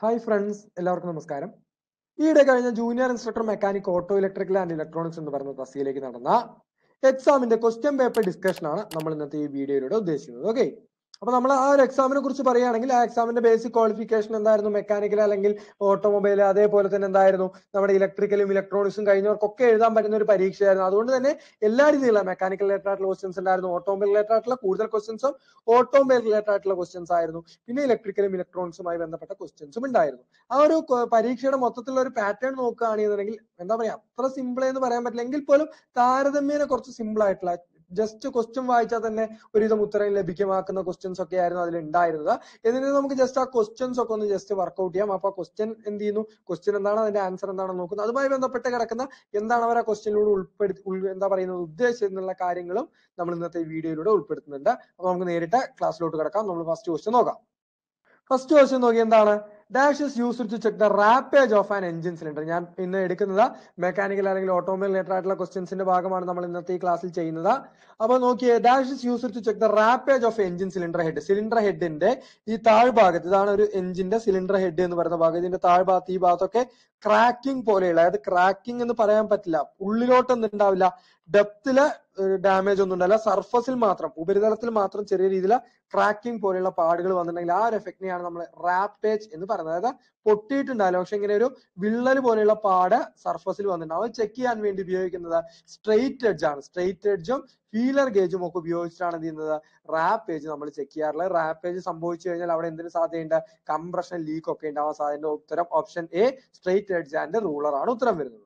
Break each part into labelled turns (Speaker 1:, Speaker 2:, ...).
Speaker 1: hi friends എല്ലാവർക്കും നമസ്കാരം ഈയിടെ കഴിഞ്ഞ junior instructor mechanic auto electrical and electronics എന്ന് പറയുന്ന തസ്തിയിലേക്ക് നടന്ന എക്സാമിന്റെ ക്വസ്റ്റ്യൻ പേപ്പർ ഡിസ്കഷൻ ആണ് നമ്മൾ ഇന്നത്തെ ഈ വീഡിയോയിലൂടെ ഉദ്ദേശിക്കുന്നത് ഓക്കെ അപ്പൊ നമ്മൾ ആ ഒരു എക്സാമിനെ കുറിച്ച് പറയുകയാണെങ്കിൽ ആ എക്സാമിന്റെ ബേസിക് ക്വാളിഫിക്കേഷൻ എന്തായിരുന്നു മെക്കാനിക്കൽ അല്ലെങ്കിൽ ഓട്ടോമൊബൈൽ അതേപോലെ തന്നെ എന്തായിരുന്നു നമ്മുടെ ഇലക്ട്രിക്കലും ഇലക്ട്രോണിക്സും കഴിഞ്ഞവർക്കൊക്കെ എഴുതാൻ പറ്റുന്ന ഒരു പരീക്ഷയായിരുന്നു അതുകൊണ്ട് തന്നെ എല്ലാ രീതിയിലുള്ള മെക്കാനിക്കൽ റിലേറ്റഡ് ആയിട്ടുള്ള ക്വസ്റ്റ്യൻസ് ഉണ്ടായിരുന്നു ഓട്ടോമൊബൈൽ റിലേറ്റഡ് ആയിട്ടുള്ള കൂടുതൽ ക്വസ്റ്റ്യൻസും ഓട്ടോമൊബൈൽ റിലേറ്റഡ് ആയിട്ടുള്ള ക്വസ്റ്റ്യൻസ് ആയിരുന്നു പിന്നെ ഇലക്ട്രിക്കലും ഇലക്ട്രോണിക്സുമായി ബന്ധപ്പെട്ട ക്വസ്റ്റ്യൻസും ഉണ്ടായിരുന്നു ആ ഒരു കൊ- പരീക്ഷയുടെ മൊത്തത്തിലുള്ള ഒരു പാറ്റേൺ നോക്കുകയാണെന്നുണ്ടെങ്കിൽ എന്താ പറയാ അത്ര സിമ്പിൾ എന്ന് പറയാൻ പറ്റില്ല എങ്കിൽ പോലും താരതമ്യേന കുറച്ച് സിമ്പിൾ ആയിട്ടുള്ള ജസ്റ്റ് ക്വസ്റ്റ്യൻ വായിച്ചാൽ തന്നെ ഒരുവിധം ഉത്തരം ലഭ്യമാക്കുന്ന ക്വസ്റ്റ്യൻസ് ഒക്കെ ആയിരുന്നു അതിൽ ഉണ്ടായിരുന്നത് എന്നിട്ട് നമുക്ക് ജസ്റ്റ് ആ ക്വസ്റ്റ്യൻസ് ഒക്കെ ഒന്ന് ജസ്റ്റ് വർക്ക്ഔട്ട് ചെയ്യാം അപ്പൊ ക്വസ്റ്റ്യൻ എന്ത് ചെയ്യുന്നു ക്വസ്റ്റ്യൻ എന്താണ് അതിന്റെ ആൻസർ എന്താണെന്ന് നോക്കുന്നത് അതുമായി ബന്ധപ്പെട്ട് കിടക്കുന്ന എന്താണ് അവർ ആ ക്വസ്റ്റ്യനിലൂടെ ഉൾപ്പെടുത്തി ഉൾ- എന്താ പറയുന്നത് ഉദ്ദേശിച്ചെന്നുള്ള കാര്യങ്ങളും നമ്മൾ ഇന്നത്തെ വീഡിയോയിലൂടെ ഉൾപ്പെടുത്തുന്നുണ്ട് അപ്പൊ നമുക്ക് നേരിട്ട് ക്ലാസ്സിലോട്ട് കിടക്കാം നമ്മൾ ഫസ്റ്റ് ക്വസ്റ്റ്യൻ നോക്കാം ഫസ്റ്റ് ക്വസ്റ്റ്യൻ നോക്കി എന്താണ് dash is use to check the warpage of an engine cylinder ഞാൻ ഇന്ന് എടുക്കുന്നത് മെക്കാനിക്കൽ അല്ലെങ്കിൽ ഓട്ടോമൊബൈൽ റിലേറ്റഡ് ആയിട്ടുള്ള ക്വസ്റ്റ്യൻസിന്റെ ഭാഗമാണ് നമ്മൾ ഇന്നത്തെ ഈ ക്ലാസ്സിൽ ചെയ്യുന്നത് അപ്പൊ നോക്കിയേ dash is use to check the warpage of engine cylinder head cylinder ഹെഡിന്റെ ഈ താഴ്ഭാഗത്ത് ഇതാണ് ഒരു എഞ്ചിന്റെ സിലിണ്ടർ ഹെഡ് എന്ന് പറയുന്ന ഭാഗം ഇതിന്റെ താഴ്ഭാഗത്ത് ഈ ഭാഗത്തൊക്കെ ക്രാക്കിംഗ് പോലെയുള്ള അതായത് ക്രാക്കിംഗ് എന്ന് പറയാൻ പറ്റില്ല ഉള്ളിലോട്ടൊന്നും ഉണ്ടാവില്ല ഡെപ്തില് ഡാമേജ് ഒന്നും ഉണ്ടാവില്ല സർഫസിൽ മാത്രം ഉപരിതലത്തിൽ മാത്രം ചെറിയ രീതിയിൽ ക്രാക്കിംഗ് പോലെയുള്ള പാടുകൾ വന്നിട്ടുണ്ടെങ്കിൽ ആ ഒരു എഫക്റ്റിനെയാണ് നമ്മൾ റാപ്പേജ് എന്ന് പറയുന്നത് അതായത് പൊട്ടിയിട്ടുണ്ടാവില്ല പക്ഷെ ഇങ്ങനെ ഒരു വിള്ളൽ പോലെയുള്ള പാട് സർഫസിൽ വന്നിട്ടുണ്ടാവും അത് ചെക്ക് ചെയ്യാൻ വേണ്ടി ഉപയോഗിക്കുന്നത് സ്ട്രെയിറ്റ് എഡ്ജ് ആണ് സ്ട്രെയിറ്റ് എഡ്ജും ഫീലർ ഗേജും ഒക്കെ ഉപയോഗിച്ചിട്ടാണ് എന്ത് ചെയ്യുന്നത് റാപ്പേജ് നമ്മൾ ചെക്ക് ചെയ്യാറുള്ളത് റാപ്പേജ് സംഭവിച്ചു കഴിഞ്ഞാൽ അവിടെ എന്തിനു സാധ്യതയുണ്ട് കംപ്രഷൻ ലീക്ക് ഒക്കെ ഉണ്ടാവാൻ സാധ്യത ഉത്തരം option A straight edge and ruler ആണ് ഉത്തരം വരുന്നത്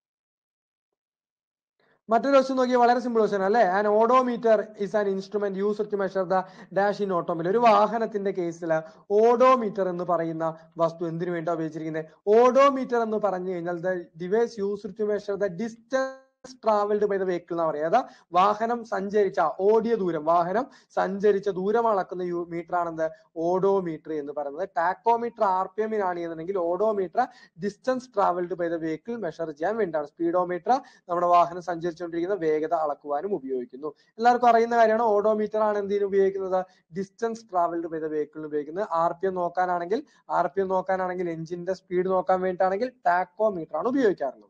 Speaker 1: മറ്റൊരു ക്വസ്റ്റ്യൻ നോക്കിയാൽ വളരെ സിമ്പിൾ ക്വസ്റ്റ്യൻ അല്ലേ an odometer is an instrument use to measure the dash in automobile ഒരു വാഹനത്തിന്റെ കേസിൽ ഓഡോമീറ്റർ എന്ന് പറയുന്ന വസ്തു എന്തിനു വേണ്ടി ഉപയോഗിച്ചിരിക്കുന്നത് ഓഡോമീറ്റർ എന്ന് പറഞ്ഞു കഴിഞ്ഞാൽ the device use to measure the distance travelled by the vehicle എന്ന് പറയുക അതാ വാഹനം സഞ്ചരിച്ച ഓടിയ ദൂരം വാഹനം സഞ്ചരിച്ച ദൂരം അളക്കുന്ന മീറ്റർ ആണെന്ത് ഓഡോമീറ്റർ എന്ന് പറയുന്നത് ടാക്കോമീറ്റർ ആർ പി എമ്മിനാണ് എന്നുണ്ടെങ്കിൽ odometer distance travelled by the vehicle measure ചെയ്യാൻ വേണ്ടിയാണ് സ്പീഡോമീറ്റർ നമ്മുടെ വാഹനം സഞ്ചരിച്ചുകൊണ്ടിരിക്കുന്ന വേഗത അളക്കുവാനും ഉപയോഗിക്കുന്നു എല്ലാവർക്കും അറിയുന്ന കാര്യമാണ് ഓഡോമീറ്റർ ആണ് എന്തിനു ഉപയോഗിക്കുന്നത് ഡിസ്റ്റൻസ് ട്രാവൽഡ് ബൈ ദ വെഹിക്കിളിന് ഉപയോഗിക്കുന്നത് ആർ പി എം നോക്കാനാണെങ്കിൽ ആർ പി എം നോക്കാനാണെങ്കിൽ എഞ്ചിന്റെ സ്പീഡ് നോക്കാൻ വേണ്ടിയിട്ടാണെങ്കിൽ ടാക്കോമീറ്റർ ആണ് ഉപയോഗിക്കാറുള്ളത്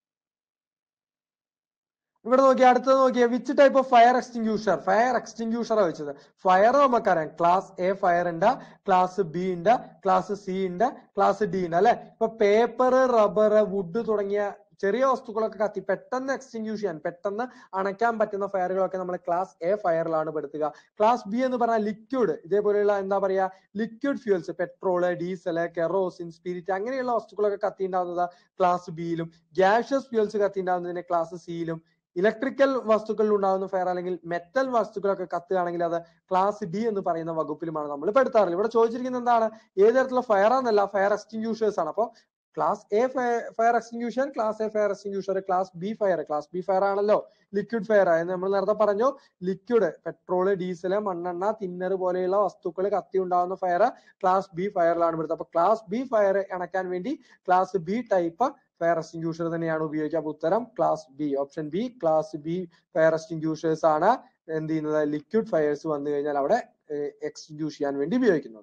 Speaker 1: ഇവിടെ നോക്കി അടുത്തത് നോക്കിയ which type of fire extinguisher fire extinguisher വെച്ചത് ഫയർ നമുക്കറിയാം ക്ലാസ് എ ഫയർ ഉണ്ട് ക്ലാസ് ബി ഉണ്ട് ക്ലാസ് സി ഉണ്ട് ക്ലാസ് ഡി ഉണ്ട് അല്ലെ ഇപ്പൊ പേപ്പർ റബ്ബർ വുഡ് തുടങ്ങിയ ചെറിയ വസ്തുക്കളൊക്കെ കത്തി പെട്ടെന്ന് എക്സ്റ്റിങ്ക്യൂഷ് ചെയ്യാൻ പെട്ടെന്ന് അണയ്ക്കാൻ പറ്റുന്ന ഫയറുകളൊക്കെ നമ്മൾ ക്ലാസ് എ ഫയറിലാണ് പെടുത്തുക ക്ലാസ് ബി എന്ന് പറഞ്ഞാൽ ലിക്വിഡ് ഇതേപോലെയുള്ള എന്താ പറയാ liquid fuels petrol diesel kerosene spirit അങ്ങനെയുള്ള വസ്തുക്കളൊക്കെ കത്തി ഉണ്ടാവുന്നത് ക്ലാസ് ബിയിലും ഗ്യാഷ്യസ് ഫ്യൂൽസ് കത്തി ഉണ്ടാവുന്നതിനെ ക്ലാസ് സിയിലും ഇലക്ട്രിക്കൽ വസ്തുക്കളിൽ ഉണ്ടാകുന്ന ഫയർ അല്ലെങ്കിൽ മെറ്റൽ വസ്തുക്കളൊക്കെ കത്തുകയാണെങ്കിൽ അത് ക്ലാസ് ഡി എന്ന് പറയുന്ന വകുപ്പിലുമാണ് നമ്മൾ പെടുത്താറുള്ളത് ഇവിടെ ചോദിച്ചിരിക്കുന്നത് എന്താണ് ഏത് തരത്തിലുള്ള ഫയർ ആണെന്നല്ല ഫയർ എക്സ്റ്റിങ്ക്യൂഷേഴ്സ് ആണ് അപ്പോൾ class A fire extinguisher class A fire extinguisher class B fire class B fire ആണല്ലോ ലിക്വിഡ് ഫയർ എന്ന് നമ്മൾ നേരത്തെ പറഞ്ഞു ലിക്വിഡ് പെട്രോള് ഡീസല് മണ്ണെണ്ണ തിന്നർ പോലെയുള്ള വസ്തുക്കൾ കത്തി ഉണ്ടാകുന്ന ഫയർ ക്ലാസ് ബി ഫയറിലാണ് പെടുത്തുക അപ്പൊ ക്ലാസ് ബി ഫയർ അണക്കാൻ വേണ്ടി class B type fire extinguisher തന്നെയാണ് ഉപയോഗിക്കുക അപ്പൊ ഉത്തരം class B option B class B fire extinguishers ആണ് എന്ത് ചെയ്യുന്നത് ലിക്വിഡ് ഫയർസ് വന്നു കഴിഞ്ഞാൽ അവിടെ എക്സ്റ്റിങ്ക്യൂഷ് ചെയ്യാൻ വേണ്ടി ഉപയോഗിക്കുന്നത്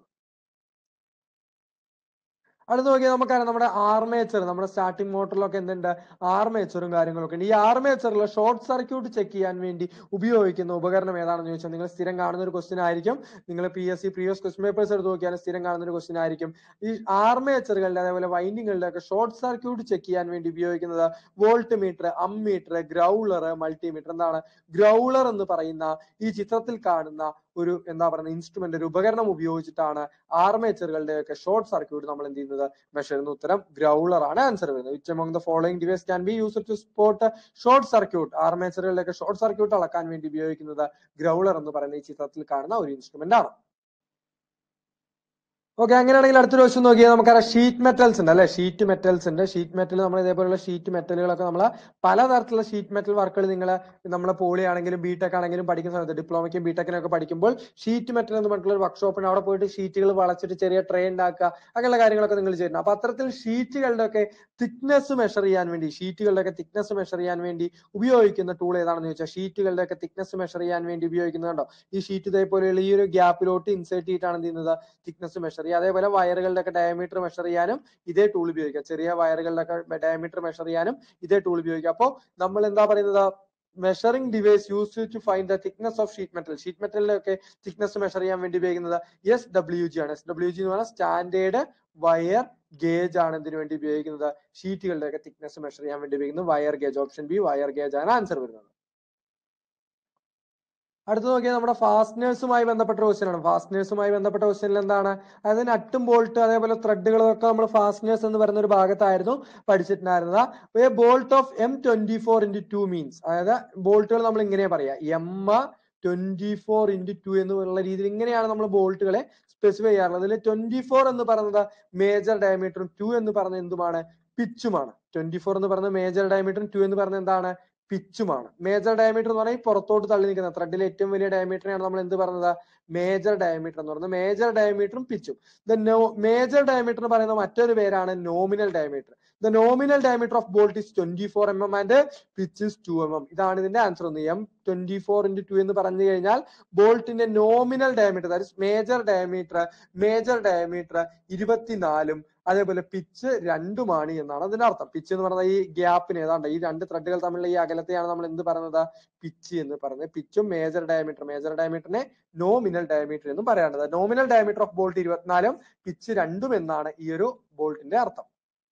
Speaker 1: അടുത്ത് നോക്കിയാൽ നമുക്കറിയാം നമ്മുടെ ആർമേച്ചർ നമ്മുടെ സ്റ്റാർട്ടിംഗ് മോട്ടറിലൊക്കെ എന്തുണ്ട് ആർമേച്ചറും കാര്യങ്ങളൊക്കെ ഉണ്ട് ഈ ആർമേച്ചറിൽ ഷോർട്ട് സർക്യൂട്ട് ചെക്ക് ചെയ്യാൻ വേണ്ടി ഉപയോഗിക്കുന്ന ഉപകരണം ഏതാണെന്ന് ചോദിച്ചാൽ നിങ്ങൾ സ്ഥിരം കാണുന്ന ഒരു ക്വസ്റ്റ്യൻ ആയിരിക്കും നിങ്ങൾ P S C previous question papers എടുത്ത് നോക്കിയാൽ സ്ഥിരം കാണുന്ന ഒരു ക്വസ്റ്റ്യൻ ആയിരിക്കും ഈ ആർമേച്ചറുകളുടെ അതേപോലെ വൈൻഡിങ്ങുകളുടെ ഒക്കെ ഷോർട്ട് സർക്യൂട്ട് ചെക്ക് ചെയ്യാൻ വേണ്ടി ഉപയോഗിക്കുന്നത് volt meter ammeter growler multimeter എന്താണ് ഗ്രൗളർ എന്ന് പറയുന്ന ഈ ചിത്രത്തിൽ കാണുന്ന ഒരു എന്താ പറയുക ഇൻസ്ട്രുമെന്റ് ഒരു ഉപകരണം ഉപയോഗിച്ചിട്ടാണ് ആർമേച്ചറുകളുടെ ഒക്കെ ഷോർട്ട് സർക്യൂട്ട് നമ്മൾ എന്ത് ചെയ്യുന്നത് മെഷർ ചെയ്യുന്ന ഉത്തരം ഗ്രൗളർ ആണ് ആൻസർ വരുന്നത് which among the following device can be use to spot short circuit ആർമേച്ചറുകളുടെ ഒക്കെ ഷോർട്ട് സർക്യൂട്ട് അളക്കാൻ വേണ്ടി ഉപയോഗിക്കുന്നത് ഗ്രൗളർ എന്ന് പറയുന്ന ഈ ചിത്രത്തിൽ കാണുന്ന ഒരു ഇൻസ്ട്രുമെന്റ് ആണ് ഓക്കെ അങ്ങനെയാണെങ്കിൽ അടുത്തൊരു ക്വസ്റ്റ്യൻ നോക്കിയാൽ നമുക്കറിയാം ഷീറ്റ് മെറ്റൽസ് ഉണ്ട് അല്ലെ ഷീറ്റ് മെറ്റൽസ് ഉണ്ട് ഷീറ്റ് മെറ്റൽ നമ്മൾ ഇതേപോലുള്ള ഷീറ്റ് മെറ്റലുകളൊക്കെ നമ്മൾ പലതരത്തിലുള്ള ഷീറ്റ് മെറ്റൽ വർക്കുകൾ നിങ്ങൾ നമ്മളെ പോളി ആണെങ്കിലും ബിടെക് ആണെങ്കിലും പഠിക്കുന്ന സമയത്ത് ഡിപ്ലോമയ്ക്കും ബിടെക്കിനും ഒക്കെ പഠിക്കുമ്പോൾ ഷീറ്റ് മെറ്റൽ എന്ന് പറഞ്ഞിട്ടുള്ള ഒരു വർക്ക്ഷോപ്പ് ഉണ്ട് അവിടെ പോയിട്ട് ഷീറ്റുകൾ വളച്ചിട്ട് ചെറിയ ട്രേ ഉണ്ടാക്കുക അങ്ങനെയുള്ള കാര്യങ്ങളൊക്കെ നിങ്ങൾ ചെയ്യുന്നു അപ്പൊ അത്തരത്തിൽ ഷീറ്റുകളുടെ ഒക്കെ തിക്നെസ് മെഷർ ചെയ്യാൻ വേണ്ടി ഷീറ്റുകളുടെ ഒക്കെ തിക്നെസ് മെഷർ ചെയ്യാൻ വേണ്ടി ഉപയോഗിക്കുന്ന ടൂൾ ഏതാണെന്ന് ചോദിച്ചാൽ ഷീറ്റുകളുടെ ഒക്കെ തിക്നെസ് മെഷർ ചെയ്യാൻ വേണ്ടി ഉപയോഗിക്കുന്നുണ്ടോ ഈ ഷീറ്റ് ഇതേപോലെയുള്ള ഈ ഒരു ഗ്യാപ്പിലോട്ട് ഇൻസേർട്ട് ചെയ്തിട്ടാണ് എന്ത് ചെയ്യുന്നത് തിക്നെസ് മെഷർ ചെയ്യാം അതേപോലെ വയറുകളുടെ ഒക്കെ ഡയമീറ്റർ മെഷർ ചെയ്യാനും ഇതേ ടൂൾ ഉപയോഗിക്കാം ചെറിയ വയറുകളുടെ ഒക്കെ ഡയമീറ്റർ മെഷർ ചെയ്യാനും ഇതേ ടൂൾ ഉപയോഗിക്കാം അപ്പോൾ നമ്മൾ എന്താ പറയുന്നത് measuring device use to find the thickness of sheet metal sheet മെറ്റലിന്റെ ഒക്കെ തിക്നെസ് മെഷർ ചെയ്യാൻ വേണ്ടി ഉപയോഗിക്കുന്നത് എസ് ഡബ്ല്യു ജി ആണ് എസ് ഡബ്ല്യു ജി എന്ന് പറഞ്ഞാൽ സ്റ്റാൻഡേർഡ് വയർ ഗേജ് ആണ് ഇതിനു വേണ്ടി ഉപയോഗിക്കുന്നത് ഷീറ്റുകളുടെ ഒക്കെ തിക്നെസ് മെഷർ ചെയ്യാൻ വേണ്ടി ഉപയോഗിക്കുന്നത് wire gauge option B wire gauge ആണ് ആൻസർ വരുന്നത് അടുത്ത നോക്കിയാൽ നമ്മുടെ ഫാസ്റ്റ്നേഴ്സുമായി ബന്ധപ്പെട്ട ക്വസ്റ്റ്യൻ ആണ് ഫാസ്റ്റ്നേഴ്സുമായി ബന്ധപ്പെട്ട ക്വസ്റ്റ്യനിൽ എന്താണ് അതായത് നട്ടും ബോൾട്ട് അതേപോലെ ത്രെഡുകളും ഒക്കെ നമ്മൾ ഫാസ്റ്റ്നേഴ്സ് എന്ന് പറയുന്ന ഒരു ഭാഗത്തായിരുന്നു പഠിച്ചിട്ടുണ്ടായിരുന്നത് a bolt of M twenty four into two means അതായത് ബോൾട്ടുകൾ നമ്മൾ ഇങ്ങനെ പറയാ M twenty four into two എന്നുള്ള രീതിയിൽ ഇങ്ങനെയാണ് നമ്മൾ ബോൾട്ടുകളെ സ്പെസിഫൈ ചെയ്യാറുള്ളത് അതിൽ ട്വന്റി ഫോർ എന്ന് പറയുന്നത് മേജർ ഡയമീറ്ററും ടു എന്ന് പറയുന്നത് എന്തുമാണ് പിച്ചുമാണ് ട്വന്റി ഫോർ എന്ന് പറയുന്നത് മേജർ ഡയമീറ്ററും ടു എന്ന് പറയുന്നത് എന്താണ് പിച്ചുമാണ് മേജർ ഡയമീറ്റർ എന്ന് പറഞ്ഞാൽ ഈ പുറത്തോട്ട് തള്ളി നിൽക്കുന്ന ത്രെഡിലെ ഏറ്റവും വലിയ ഡയമീറ്ററിനെയാണ് നമ്മൾ എന്ത് പറയുന്നത് മേജർ ഡയമീറ്റർ എന്ന് പറയുന്നത് മേജർ ഡയമീറ്ററും പിച്ചും ദ നോ മേജർ ഡയമീറ്റർ എന്ന് പറയുന്ന മറ്റൊരു പേരാണ് nominal diameter the nominal diameter of bolt is twenty four M M and pitch is two M M ഇതാണ് ഇതിന്റെ ആൻസർ ഒന്ന് M twenty four into two എന്ന് പറഞ്ഞു കഴിഞ്ഞാൽ ബോൾട്ടിന്റെ nominal diameter that major diameter major diameter ഇരുപത്തിനാലും അതേപോലെ pitch രണ്ടുമാണ് എന്നാണ് അതിന്റെ അർത്ഥം പിച്ച് എന്ന് പറയുന്നത് ഈ ഗ്യാപ്പിന് ഏതാണ്ട് ഈ രണ്ട് ത്രെഡുകൾ തമ്മിലുള്ള ഈ അകലത്തെയാണ് നമ്മൾ എന്ത് പറയുന്നത് പിച്ച് എന്ന് പറയുന്നത് പിച്ചും മേജർ ഡയമീറ്റർ മേജർ ഡയമീറ്ററിനെ നോമിനൽ ഡയമീറ്റർ എന്നും പറയാറുണ്ട് നോമിനൽ ഡയമീറ്റർ ഓഫ് ബോൾട്ട് ഇരുപത്തിനാലും പിച്ച് രണ്ടും എന്നാണ് ഈ ഒരു ബോൾട്ടിന്റെ അർത്ഥം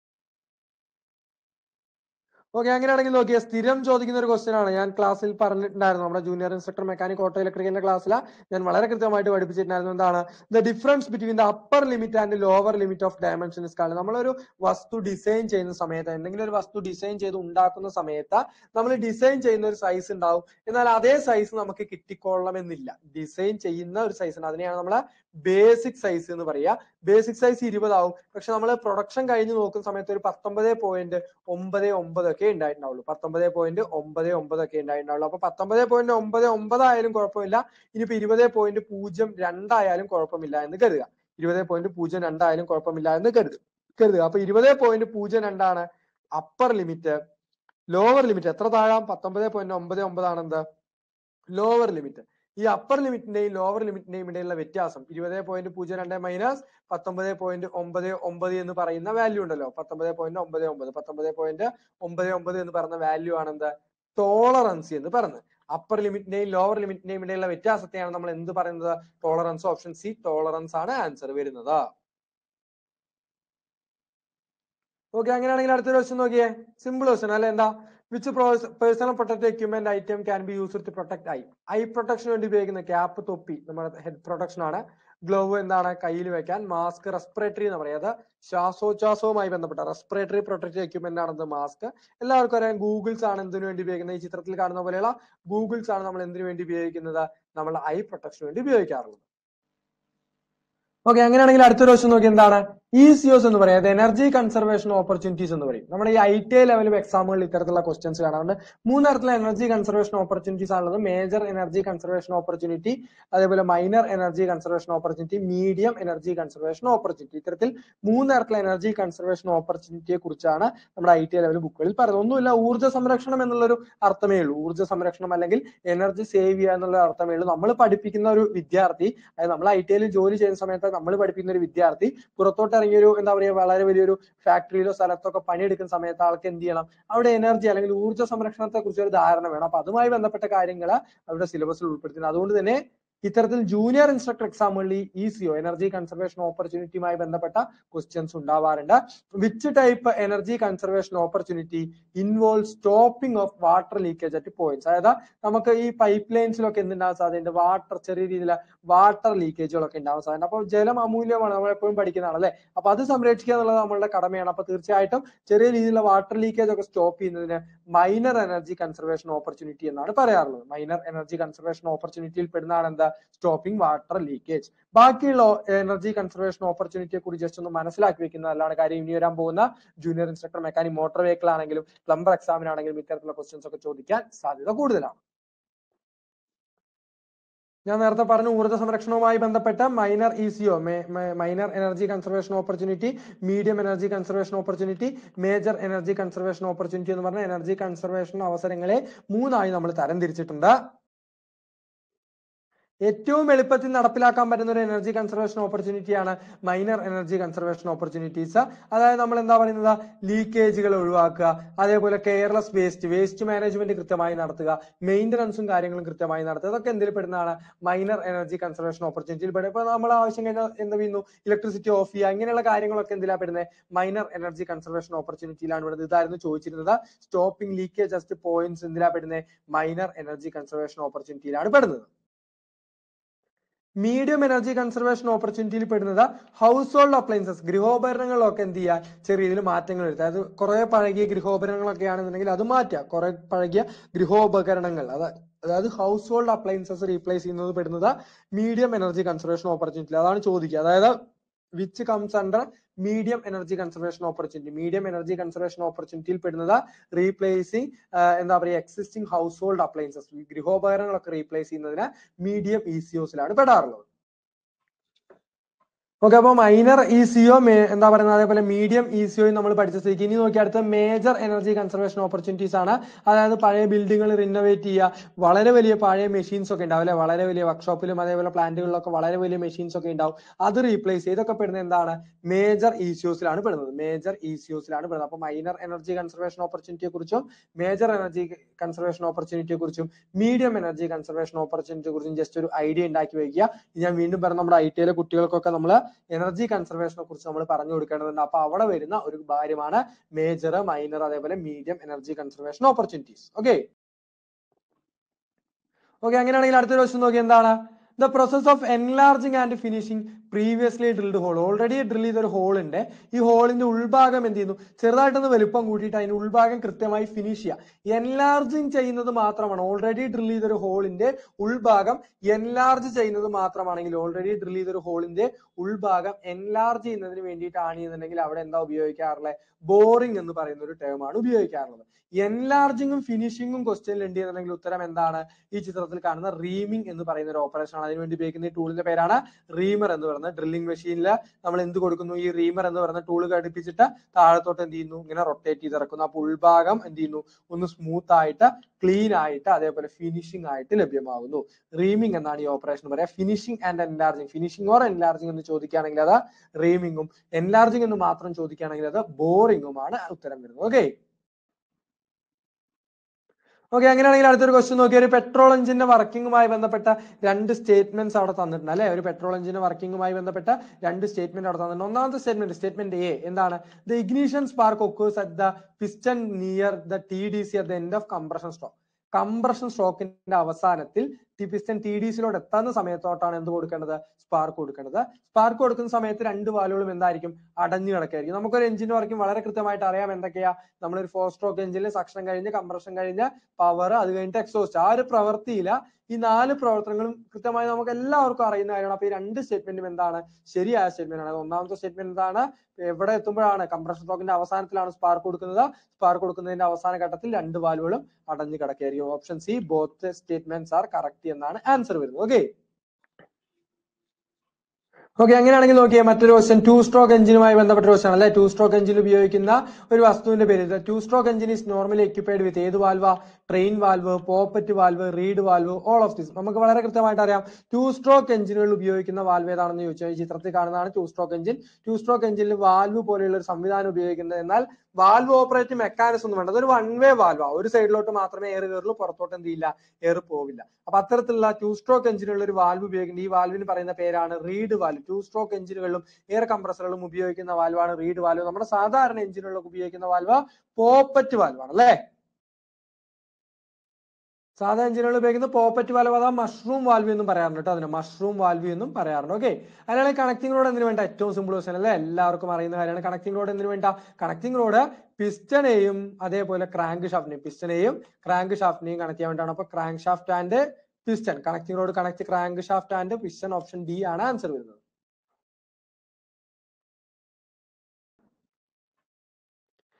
Speaker 1: ഓക്കെ അങ്ങനെയാണെങ്കിൽ നോക്കിയാൽ സ്ഥിരം ചോദിക്കുന്ന ഒരു ക്വസ്റ്റ്യൻ ആണ് ഞാൻ ക്ലാസ്സിൽ പറഞ്ഞിട്ടുണ്ടായിരുന്നു നമ്മുടെ ജൂനിയർ ഇൻസ്ട്രക്ടർ മെക്കാനിക് ഓട്ടോ ഇലക്ട്രിക്കലിന്റെ ക്ലാസ്സിൽ ഞാൻ വളരെ കൃത്യമായിട്ട് പഠിപ്പിച്ചിട്ടുണ്ടായിരുന്നു എന്താണ് the difference between the upper limit and lower limit of dimension is call നമ്മളൊരു വസ്തു ഡിസൈൻ ചെയ്യുന്ന സമയത്ത് എന്തെങ്കിലും ഒരു വസ്തു ഡിസൈൻ ചെയ്ത് ഉണ്ടാക്കുന്ന സമയത്ത് നമ്മൾ ഡിസൈൻ ചെയ്യുന്ന ഒരു സൈസ് ഉണ്ടാവും എന്നാൽ അതേ സൈസ് നമുക്ക് കിട്ടിക്കൊള്ളണമെന്നില്ല ഡിസൈൻ ചെയ്യുന്ന ഒരു സൈസ് ഉണ്ട് അതിനെയാണ് നമ്മൾ ബേസിക് സൈസ് എന്ന് പറയുക ബേസിക് സൈസ് ഇരുപതാവും പക്ഷെ നമ്മൾ പ്രൊഡക്ഷൻ കഴിഞ്ഞ് നോക്കുന്ന സമയത്ത് ഒരു പത്തൊമ്പത് പോയിന്റ് ഒമ്പത് ഒമ്പത് ഒക്കെ ഉണ്ടായിട്ടുണ്ടാവുള്ളൂ പത്തൊമ്പത് പോയിന്റ് ഒമ്പത് ഒമ്പത് ഒക്കെ ഉണ്ടായിട്ടുണ്ടാവുള്ളൂ അപ്പൊ പത്തൊമ്പത് പോയിന്റ് ഒമ്പത് ഒമ്പതായാലും കുഴപ്പമില്ല ഇനിയിപ്പോ ഇരുപത് പോയിന്റ് പൂജ്യം രണ്ടായാലും കുഴപ്പമില്ല എന്ന് കരുതുക ഇരുപത് പോയിന്റ് പൂജ്യം രണ്ടായാലും കുഴപ്പമില്ല എന്ന് കരുതുക കരുതുക അപ്പൊ ഇരുപത് പോയിന്റ് പൂജ്യം രണ്ടാണ് അപ്പർ ലിമിറ്റ് ലോവർ ലിമിറ്റ് എത്ര താഴാം പത്തൊമ്പത് പോയിന്റ് ഒമ്പത് ഒമ്പതാണ് എന്ത് ലോവർ ലിമിറ്റ് ഈ അപ്പർ ലിമിറ്റിന്റെയും ലോവർ ലിമിറ്റിന്റെയും ഇടയിലുള്ള വ്യത്യാസം ഇരുപത് പോയിന്റ് പൂജ്യം രണ്ട് മൈനസ് പത്തൊമ്പത് പോയിന്റ് ഒമ്പത് ഒമ്പത് എന്ന് പറയുന്ന വാല്യൂ ഉണ്ടല്ലോ പത്തൊമ്പത് പോയിന്റ് ഒമ്പത് ഒമ്പത് പത്തൊമ്പത് പോയിന്റ് ഒമ്പത് ഒമ്പത് എന്ന് പറയുന്ന വാല്യൂ ആണ് എന്ത് ടോളറൻസി എന്ന് പറയുന്നത് അപ്പർ ലിമിറ്റിന്റെയും ലോവർ ലിമിറ്റിന്റെയും ഇടയിലുള്ള വ്യത്യാസത്തെയാണ് നമ്മൾ എന്ത് പറയുന്നത് ടോളറൻസ് ഓപ്ഷൻ സി ടോളറൻസ് ആണ് ആൻസർ വരുന്നത് ഓക്കെ അങ്ങനെയാണെങ്കിൽ അടുത്തൊരു ക്വസ്റ്റ്യൻ നോക്കിയേ സിമ്പിൾ ക്വസ്റ്റ്യൻ അല്ലെ എന്താ which personal protective equipment item can be use to protect eye eye പ്രൊട്ടക്ഷന് വേണ്ടി ഉപയോഗിക്കുന്ന ക്യാപ്പ് തൊപ്പി നമ്മുടെ ഹെഡ് പ്രൊട്ടക്ഷൻ ആണ് ഗ്ലൗവ് എന്താണ് കയ്യിൽ വെക്കാൻ മാസ്ക് റെസ്പിറേറ്ററി എന്ന് പറയുന്നത് ശ്വാസോച്ഛ്വാസവുമായി ബന്ധപ്പെട്ട റെസ്പിറേറ്ററി പ്രൊട്ടക്റ്റീവ് എക്യുപ്മെന്റ് ആണെന്ന് മാസ്ക് എല്ലാവർക്കും അറിയാം ഗൂഗിൾസ് ആണ് എന്തിനു വേണ്ടി ഉപയോഗിക്കുന്നത് ഈ ചിത്രത്തിൽ കാണുന്ന പോലെയുള്ള ഗൂഗിൾസ് ആണ് നമ്മൾ എന്തിനു വേണ്ടി ഉപയോഗിക്കുന്നത് നമ്മൾ ഐ പ്രൊട്ടക്ഷന് വേണ്ടി ഉപയോഗിക്കാറുള്ളത് ഓക്കെ അങ്ങനെയാണെങ്കിൽ അടുത്തൊരു ക്വസ്റ്റ്യൻ നോക്കി എന്താണ് ഇ സിഒസ് എന്ന് പറയുന്നത് എനർജി കൺസർവേഷൻ ഓപ്പർച്യൂണിറ്റീസ് എന്ന് പറയും നമ്മുടെ ഈ ഐ ടി ഐ ലെവൽ എക്സാമുകളിൽ ഇത്തരത്തിലുള്ള ക്വസ്റ്റ്യൻസ് കാണാറുണ്ട് മൂന്ന് തരത്തിലുള്ള എനർജി കൺസർവേഷൻ ഓപ്പർച്യൂണിറ്റീസ് ആണുള്ളത് മേജർ എനർജി കൺസർവേഷൻ ഓപ്പർച്യൂണിറ്റി അതേപോലെ minor energy conservation opportunity medium energy conservation opportunity ഇത്തരത്തിൽ മൂന്ന് തരത്തിലുള്ള എനർജി കൺസർവേഷൻ ഓപ്പർച്യൂണിറ്റിയെ കുറിച്ചാണ് നമ്മുടെ ഐ ടി ഐ ലെവൽ ബുക്കുകളിൽ പറയുന്നത് ഒന്നുമില്ല ഊർജ്ജ സംരക്ഷണം എന്നുള്ളൊരു അർത്ഥമേ ഉള്ളൂ ഊർജ്ജ സംരക്ഷണം അല്ലെങ്കിൽ എനർജി സേവ് ചെയ്യുക എന്നുള്ള അർത്ഥമേ ഉള്ളൂ നമ്മൾ പഠിപ്പിക്കുന്ന ഒരു വിദ്യാർത്ഥി അതായത് നമ്മൾ ഐ ടി ഐയിൽ ജോലി ചെയ്യുന്ന സമയത്ത് നമ്മൾ പഠിപ്പിക്കുന്ന ഒരു വിദ്യാർത്ഥി പുറത്തോട്ട് ഇറങ്ങിയ ഒരു എന്താ പറയുക വളരെ വലിയൊരു ഫാക്ടറിയിലോ സ്ഥലത്തൊക്കെ പണിയെടുക്കുന്ന സമയത്ത് ആൾക്ക് എന്ത് ചെയ്യണം അവിടെ എനർജി അല്ലെങ്കിൽ ഊർജ്ജ സംരക്ഷണത്തെ കുറിച്ച് ഒരു ധാരണ വേണം അപ്പൊ അതുമായി ബന്ധപ്പെട്ട കാര്യങ്ങൾ അവരുടെ സിലബസിൽ ഉൾപ്പെടുത്തുന്നത് അതുകൊണ്ട് തന്നെ ഇത്തരത്തിൽ ജൂനിയർ ഇൻസ്ട്രക്ടർ എക്സാമുകളിൽ ഇ സിഒ എനർജി കൺസർവേഷൻ ഓപ്പർച്യൂണിറ്റിയുമായി ബന്ധപ്പെട്ട ക്വസ്റ്റ്യൻസ് ഉണ്ടാവാറുണ്ട് which type energy conservation opportunity involve stopping of water leakage at points അതായത് നമുക്ക് ഈ പൈപ്പ് ലൈൻസിലൊക്കെ എന്തുണ്ടാവാൻ സാധ്യതയുണ്ട് വാട്ടർ ചെറിയ രീതിയിലുള്ള വാട്ടർ ലീക്കേജുകളൊക്കെ ഉണ്ടാവാൻ സാധ്യത അപ്പോൾ ജലം അമൂല്യമാണ് നമ്മൾ എപ്പോഴും പഠിക്കുന്നതാണ് അല്ലെ അപ്പൊ അത് സംരക്ഷിക്കുക എന്നുള്ളത് നമ്മളുടെ കടമയാണ് അപ്പൊ തീർച്ചയായിട്ടും ചെറിയ രീതിയിലുള്ള വാട്ടർ ലീക്കേജ് ഒക്കെ സ്റ്റോപ്പ് ചെയ്യുന്നതിന് മൈനർ എനർജി കൺസർവേഷൻ ഓപ്പർച്യൂണിറ്റി എന്നാണ് പറയാറുള്ളത് മൈനർ എനർജി കൺസർവേഷൻ ഓപ്പർച്യൂണിറ്റിയിൽ പെടുന്നതാണ് എന്താ സ്റ്റോപ്പിംഗ് വാട്ടർ ലീക്കേജ് ബാക്കിയുള്ള എനർജി കൺസർവേഷൻ ഓപ്പർച്യൂണിറ്റിയെ കുറിച്ച് ജസ്റ്റ് ഒന്ന് മനസ്സിലാക്കി വെക്കുന്നതല്ലാണ് കാര്യം ഇനി വരാൻ പോകുന്ന junior instructor mechanic motor vehicle ആണെങ്കിലും പ്ലംബർ എക്സാമിനാണെങ്കിലും ഇത്തരത്തിലുള്ള ക്വസ്റ്റ്യൻസ് ഒക്കെ ചോദിക്കാൻ സാധ്യത കൂടുതലാണ് ഞാൻ നേരത്തെ പറഞ്ഞു ഊർജ്ജ സംരക്ഷണവുമായി ബന്ധപ്പെട്ട minor E C O minor energy conservation opportunity medium energy conservation opportunity major energy conservation opportunity എന്ന് പറഞ്ഞ എനർജി കൺസർവേഷൻ അവസരങ്ങളെ മൂന്നായി നമ്മൾ തരംതിരിച്ചിട്ടുണ്ട് ഏറ്റവും എളുപ്പത്തിൽ നടപ്പിലാക്കാൻ പറ്റുന്ന ഒരു എനർജി കൺസർവേഷൻ ഓപ്പർച്യൂണിറ്റിയാണ് മൈനർ എനർജി കൺസർവേഷൻ ഓപ്പർച്യൂണിറ്റീസ് അതായത് നമ്മൾ എന്താ പറയുന്നത് ലീക്കേജുകൾ ഒഴിവാക്കുക അതേപോലെ കെയർലെസ് വേസ്റ്റ് വേസ്റ്റ് മാനേജ്മെന്റ് കൃത്യമായി നടത്തുക മെയിന്റനൻസും കാര്യങ്ങളും കൃത്യമായി നടത്തുക ഇതൊക്കെ എന്തിൽ പെടുന്നതാണ് മൈനർ എനർജി കൺസർവേഷൻ ഓപ്പർച്യൂണിറ്റിയിൽ പെടും ഇപ്പൊ നമ്മൾ ആവശ്യം കഴിഞ്ഞാൽ എന്ത് ചെയ്യുന്നു ഇലക്ട്രിസിറ്റി ഓഫ് ചെയ്യുക ഇങ്ങനെയുള്ള കാര്യങ്ങളൊക്കെ എന്തിലാ പെടുന്നത് മൈനർ എനർജി കൺസർവേഷൻ ഓപ്പർച്യൂണിറ്റിയിലാണ് പെടുന്നത് ഇതായിരുന്നു ചോദിച്ചിരുന്നത് സ്റ്റോപ്പിംഗ് ലീക്കേജ് ജസ്റ്റ് പോയിന്റ്സ് എന്തിലാ പെടുന്നത് മൈനർ എനർജി കൺസർവേഷൻ ഓപ്പർച്യൂണിറ്റിയിലാണ് പെടുന്നത് മീഡിയം എനർജി കൺസർവേഷൻ ഓപ്പർച്യൂണിറ്റിയിൽ പെടുന്നത് ഹൗസ് ഹോൾഡ് അപ്ലയൻസസ് ഗൃഹോപകരണങ്ങളിലൊക്കെ എന്ത് ചെയ്യുക ചെറിയ രീതിയിൽ മാറ്റങ്ങൾ വരുത്തുക അതായത് കുറെ പഴകിയ ഗൃഹോപകരണങ്ങളൊക്കെ ആണെന്നുണ്ടെങ്കിൽ അത് മാറ്റുക കുറെ പഴകിയ ഗൃഹോപകരണങ്ങൾ അത് അതായത് ഹൗസ് ഹോൾഡ് അപ്ലയൻസസ് റീപ്ലേസ് ചെയ്യുന്നത് പെടുന്നത് മീഡിയം എനർജി കൺസർവേഷൻ ഓപ്പർച്യൂണിറ്റി അതാണ് ചോദിക്കുക അതായത് which comes under medium energy conservation opportunity medium energy conservation ഓപ്പർച്യൂണിറ്റിയിൽ പെടുന്നത് റീപ്ലേസിങ് എന്താ പറയുക എക്സിസ്റ്റിംഗ് ഹൗസ് ഹോൾഡ് അപ്ലയൻസസ് ഗൃഹോപകരണങ്ങളൊക്കെ റീപ്ലേസ് ചെയ്യുന്നതിന് മീഡിയം ഇ സിഒസിലാണ് പെടാറുള്ളത് ഓക്കെ അപ്പൊ മൈനർ ഇ സിഒ എന്താ പറയുന്നത് അതേപോലെ മീഡിയം ഇ സിഒ നമ്മൾ പഠിച്ച സ്ഥിതിക്ക് ഇനി നോക്കി അടുത്ത മേജർ എനർജി കൺസർവേഷൻ ഓപ്പർച്യൂണിറ്റീസ് ആണ് അതായത് പഴയ ബിൽഡിങ്ങുകൾ റിനോവേറ്റ് ചെയ്യുക വളരെ വലിയ പഴയ മെഷീൻസ് ഒക്കെ ഉണ്ടാവും അല്ലെ വളരെ വലിയ വർക്ക്ഷോപ്പിലും അതേപോലെ പ്ലാന്റുകളിലൊക്കെ വളരെ വലിയ മെഷീൻസ് ഒക്കെ ഉണ്ടാവും അത് റീപ്ലേസ് ചെയ്തൊക്കെ പെടുന്നത് എന്താണ് മേജർ ഇ സിഒസിലാണ് പെടുന്നത് മേജർ ഇ സിഒസിലാണ് പെടുന്നത് അപ്പൊ മൈനർ എനർജി കൺസർവേഷൻ ഓപ്പർച്യൂണിറ്റിയെ കുറിച്ചും മേജർ എനർജി കൺസർവേഷൻ ഓപ്പർച്യൂണിറ്റിയെ കുറിച്ചും മീഡിയം എനർജി കൺസർവേഷൻ ഓപ്പർച്യൂണിറ്റിയെ കുറിച്ചും ജസ്റ്റ് ഒരു ഐഡിയ ഉണ്ടാക്കി വയ്ക്കുക ഞാൻ വീണ്ടും പറഞ്ഞ നമ്മുടെ ഐ ടിയിലെ കുട്ടികൾക്കൊക്കെ നമ്മൾ എനർജി കൺസർവേഷനെ കുറിച്ച് നമ്മൾ പറഞ്ഞു കൊടുക്കേണ്ടതുണ്ട് അപ്പൊ അവിടെ വരുന്ന ഒരു കാര്യമാണ് മേജർ മൈനർ അതേപോലെ medium energy conservation opportunities okay okay അങ്ങനെയാണെങ്കിൽ അടുത്തൊരു ക്വസ്റ്റ്യൻ നോക്കി എന്താണ് the process of enlarging and finishing previously drilled hole already drill ചെയ്ത ഒരു ഹോൾ ഉണ്ട് ഈ ഹോളിന്റെ ഉൾഭാഗം എന്ത് ചെയ്യുന്നു ചെറുതായിട്ടൊന്ന് വലുപ്പം കൂട്ടിയിട്ട് അതിന്റെ ഉൾഭാഗം കൃത്യമായി ഫിനിഷ് ചെയ്യുക എൻലാർജിങ് ചെയ്യുന്നത് മാത്രമാണ് ഓൾറെഡി ഡ്രിൽ ചെയ്ത ഒരു ഹോളിന്റെ ഉൾഭാഗം എൻലാർജ് ചെയ്യുന്നത് മാത്രമാണെങ്കിൽ ഓൾറെഡി ഡ്രിൽ ചെയ്ത ഒരു ഹോളിന്റെ ഉൾഭാഗം എൻലാർജ് ചെയ്യുന്നതിന് വേണ്ടിയിട്ടാണ് എന്നുണ്ടെങ്കിൽ അവിടെ എന്താ ഉപയോഗിക്കാറുള്ളത് ബോറിംഗ് എന്ന് പറയുന്ന ഒരു ടേം ആണ് ഉപയോഗിക്കാറുള്ളത് എൻലാർജിങ്ങും ഫിനിഷിങ്ങും ക്വസ്റ്റ്യനിൽ ഉണ്ട് എന്നുണ്ടെങ്കിൽ ഉത്തരം എന്താണ് ഈ ചിത്രത്തിൽ കാണുന്ന റീമിംഗ് എന്ന് പറയുന്ന ഒരു ഓപ്പറേഷൻ ആണ് അതിനുവേണ്ടി ഉപയോഗിക്കുന്ന ഈ ടൂളിന്റെ പേരാണ് റീമർ എന്ന് പറയുന്നത് ഡ്രില്ലിംഗ് മെഷീനിൽ നമ്മൾ എന്ത് കൊടുക്കുന്നു ഈ റീമർ എന്ന് പറയുന്ന ടൂൾ ഘടിപ്പിച്ചിട്ട് താഴത്തോട്ട് എന്ത് ചെയ്യുന്നു ഇങ്ങനെ റൊട്ടേറ്റ് ചെയ്ത് ഇറക്കുന്നു അപ്പൊ ഉൾഭാഗം എന്ത് ചെയ്യുന്നു ഒന്ന് സ്മൂത്ത് ആയിട്ട് ക്ലീൻ ആയിട്ട് അതേപോലെ ഫിനിഷിംഗ് ആയിട്ട് ലഭ്യമാകുന്നു റീമിംഗ് എന്നാണ് ഈ ഓപ്പറേഷൻ പറയാം finishing and enlarging finishing or enlarging എന്ന് ചോദിക്കുകയാണെങ്കിൽ അത് റീമിംഗും എൻലാർജിങ് എന്ന് മാത്രം ചോദിക്കുകയാണെങ്കിൽ അത് ബോറിംഗുമാണ് ഉത്തരം വരുന്നത് ഓക്കെ ഓക്കെ അങ്ങനെയാണെങ്കിൽ അടുത്തൊരു ക്വസ്റ്റ്യൻ നോക്കി ഒരു പെട്രോൾ എഞ്ചിന്റെ വർക്കിംഗുമായി ബന്ധപ്പെട്ട രണ്ട് സ്റ്റേറ്റ്മെന്റ്സ് അവിടെ തന്നിട്ടുണ്ട് അല്ലെ ഒരു പെട്രോൾ എഞ്ചിന്റെ വർക്കിംഗുമായി ബന്ധപ്പെട്ട രണ്ട് സ്റ്റേറ്റ്മെന്റ് അവിടെ തന്നിട്ടുണ്ട് ഒന്നാമത്തെ സ്റ്റേറ്റ്മെന്റ് സ്റ്റേറ്റ്മെന്റ് എ എന്താണ് the ignition spark occurs at the piston near the T D C at the end of compression stroke compression സ്ട്രോക്കിന്റെ അവസാനത്തിൽ പിസ്റ്റൻ ടി ഡി സിലോട് എത്തുന്ന സമയത്തോട്ടാണ് എന്ത് കൊടുക്കേണ്ടത് സ്പാർക്ക് കൊടുക്കേണ്ടത് സ്പാർക്ക് കൊടുക്കുന്ന സമയത്ത് രണ്ട് വാലുകളും എന്തായിരിക്കും അടഞ്ഞു കിടക്കായിരിക്കും നമുക്കൊരു എഞ്ചിൻ വർക്കും വളരെ കൃത്യമായിട്ട് അറിയാം എന്തൊക്കെയാ നമ്മളൊരു ഫോർ സ്ട്രോക്ക് എഞ്ചിനിൽ സക്ഷൻ കഴിഞ്ഞ് കംപ്രഷൻ കഴിഞ്ഞ് പവർ അത് കഴിഞ്ഞിട്ട് എക്സോസ്റ്റ് ആ ഒരു പ്രവൃത്തിയില്ല ഈ നാല് പ്രവർത്തനങ്ങളും കൃത്യമായി നമുക്ക് എല്ലാവർക്കും അറിയുന്ന കാര്യമാണ് അപ്പൊ ഈ രണ്ട് സ്റ്റേറ്റ്മെന്റും എന്താണ് ശരിയായ സ്റ്റേറ്റ്മെന്റ് ആണ് ഒന്നാമത്തെ സ്റ്റേറ്റ്മെന്റ് എന്താണ് എവിടെ എത്തുമ്പോഴാണ് കംപ്രഷൻ സ്ട്രോക്കിന്റെ അവസാനത്തിലാണ് സ്പാർക്ക് കൊടുക്കുന്നത് സ്പാർക്ക് കൊടുക്കുന്നതിന്റെ അവസാന ഘട്ടത്തിൽ രണ്ട് വാലുകളും അടഞ്ഞു കിടക്കുകയായിരിക്കും option C both statements are correct എന്നാണ് ആൻസർ വരുന്നത് ഓക്കെ ഓക്കെ അങ്ങനെയാണെങ്കിൽ നോക്കിയേ മറ്റൊരു ക്വസ്റ്റ്യൻ ടു സ്ട്രോക്ക് എഞ്ചിനുമായി ബന്ധപ്പെട്ട ക്വസ്റ്റ്യൻ അല്ലെ ടു സ്ട്രോക്ക് എഞ്ചിൻ ഉപയോഗിക്കുന്ന ഒരു വസ്തുവിന്റെ പേര് two stroke engine is normally equipped with ഏത് valve train valve poppet valve reed valve all of this നമുക്ക് വളരെ കൃത്യമായിട്ട് അറിയാം ടു സ്ട്രോക്ക് എഞ്ചിനുകൾ ഉപയോഗിക്കുന്ന വാൽവ് ഏതാണെന്ന് ചോദിച്ചാൽ ഈ ചിത്രത്തിൽ കാണുന്നതാണ് two stroke engine two stroke എഞ്ചിനിൽ വാൽവ് പോലെയുള്ള ഒരു സംവിധാനം ഉപയോഗിക്കുന്നത് എന്നാൽ വാൽവ് ഓപ്പറേറ്റിംഗ് മെക്കാനിസം ഒന്നും വേണ്ട അതൊരു വൺ വേ വാൽവ് ഒരു സൈഡിലോട്ട് മാത്രമേ എയർ കയറുള്ളൂ പുറത്തോട്ട് എന്ത് ചെയ്യില്ല എയർ പോവില്ല അപ്പൊ അത്തരത്തിലുള്ള ടു സ്ട്രോക്ക് എഞ്ചിനുള്ള ഒരു വാൽവ് ഉപയോഗിക്കുന്നത് ഈ വാൽവിന് പറയുന്ന പേരാണ് റീഡ് വാൽവ് ടു സ്ട്രോക്ക് എഞ്ചിനുകളിലും എയർ കംപ്രസറുകളും ഉപയോഗിക്കുന്ന വാൽവാണ് റീഡ് വാൽവ് നമ്മുടെ സാധാരണ എഞ്ചിനുകളിലൊക്കെ ഉപയോഗിക്കുന്ന വാൽവ് പോപ്പറ്റ് വാൽവാണ് അല്ലേ സാധാ എഞ്ചിനുകൾ ഉപയോഗിക്കുന്ന പോപ്പറ്റ് വാൽവ് അതാ മഷ്റൂം വാൽവ് എന്നും പറയാറുണ്ട് കേട്ടോ അതിന് മഷ്റൂം വാൽവ് എന്നും പറയാറുണ്ട് ഓക്കെ അതിനാണ് കണക്ടിംഗ് റോഡ് എന്തിനു വേണ്ട ഏറ്റവും സിമ്പിൾ ക്വസ്റ്റൻ അല്ലേ എല്ലാവർക്കും അറിയുന്ന കാര്യമാണ് കണക്ടിംഗ് റോഡ് എന്തിനു വേണ്ട കണക്ടിംഗ് റോഡ് പിസ്റ്റനെയും അതേപോലെ ക്രാങ്ക് ഷാഫ്റ്റിനെയും പിസ്റ്റനെയും ക്രാങ്ക് ഷാഫ്റ്റിനെയും കണക്ട് ചെയ്യാൻ വേണ്ടിയാണ് അപ്പൊ crank shaft and piston connecting rod connect crank shaft and piston option D ആണ് ആൻസർ വരുന്നത്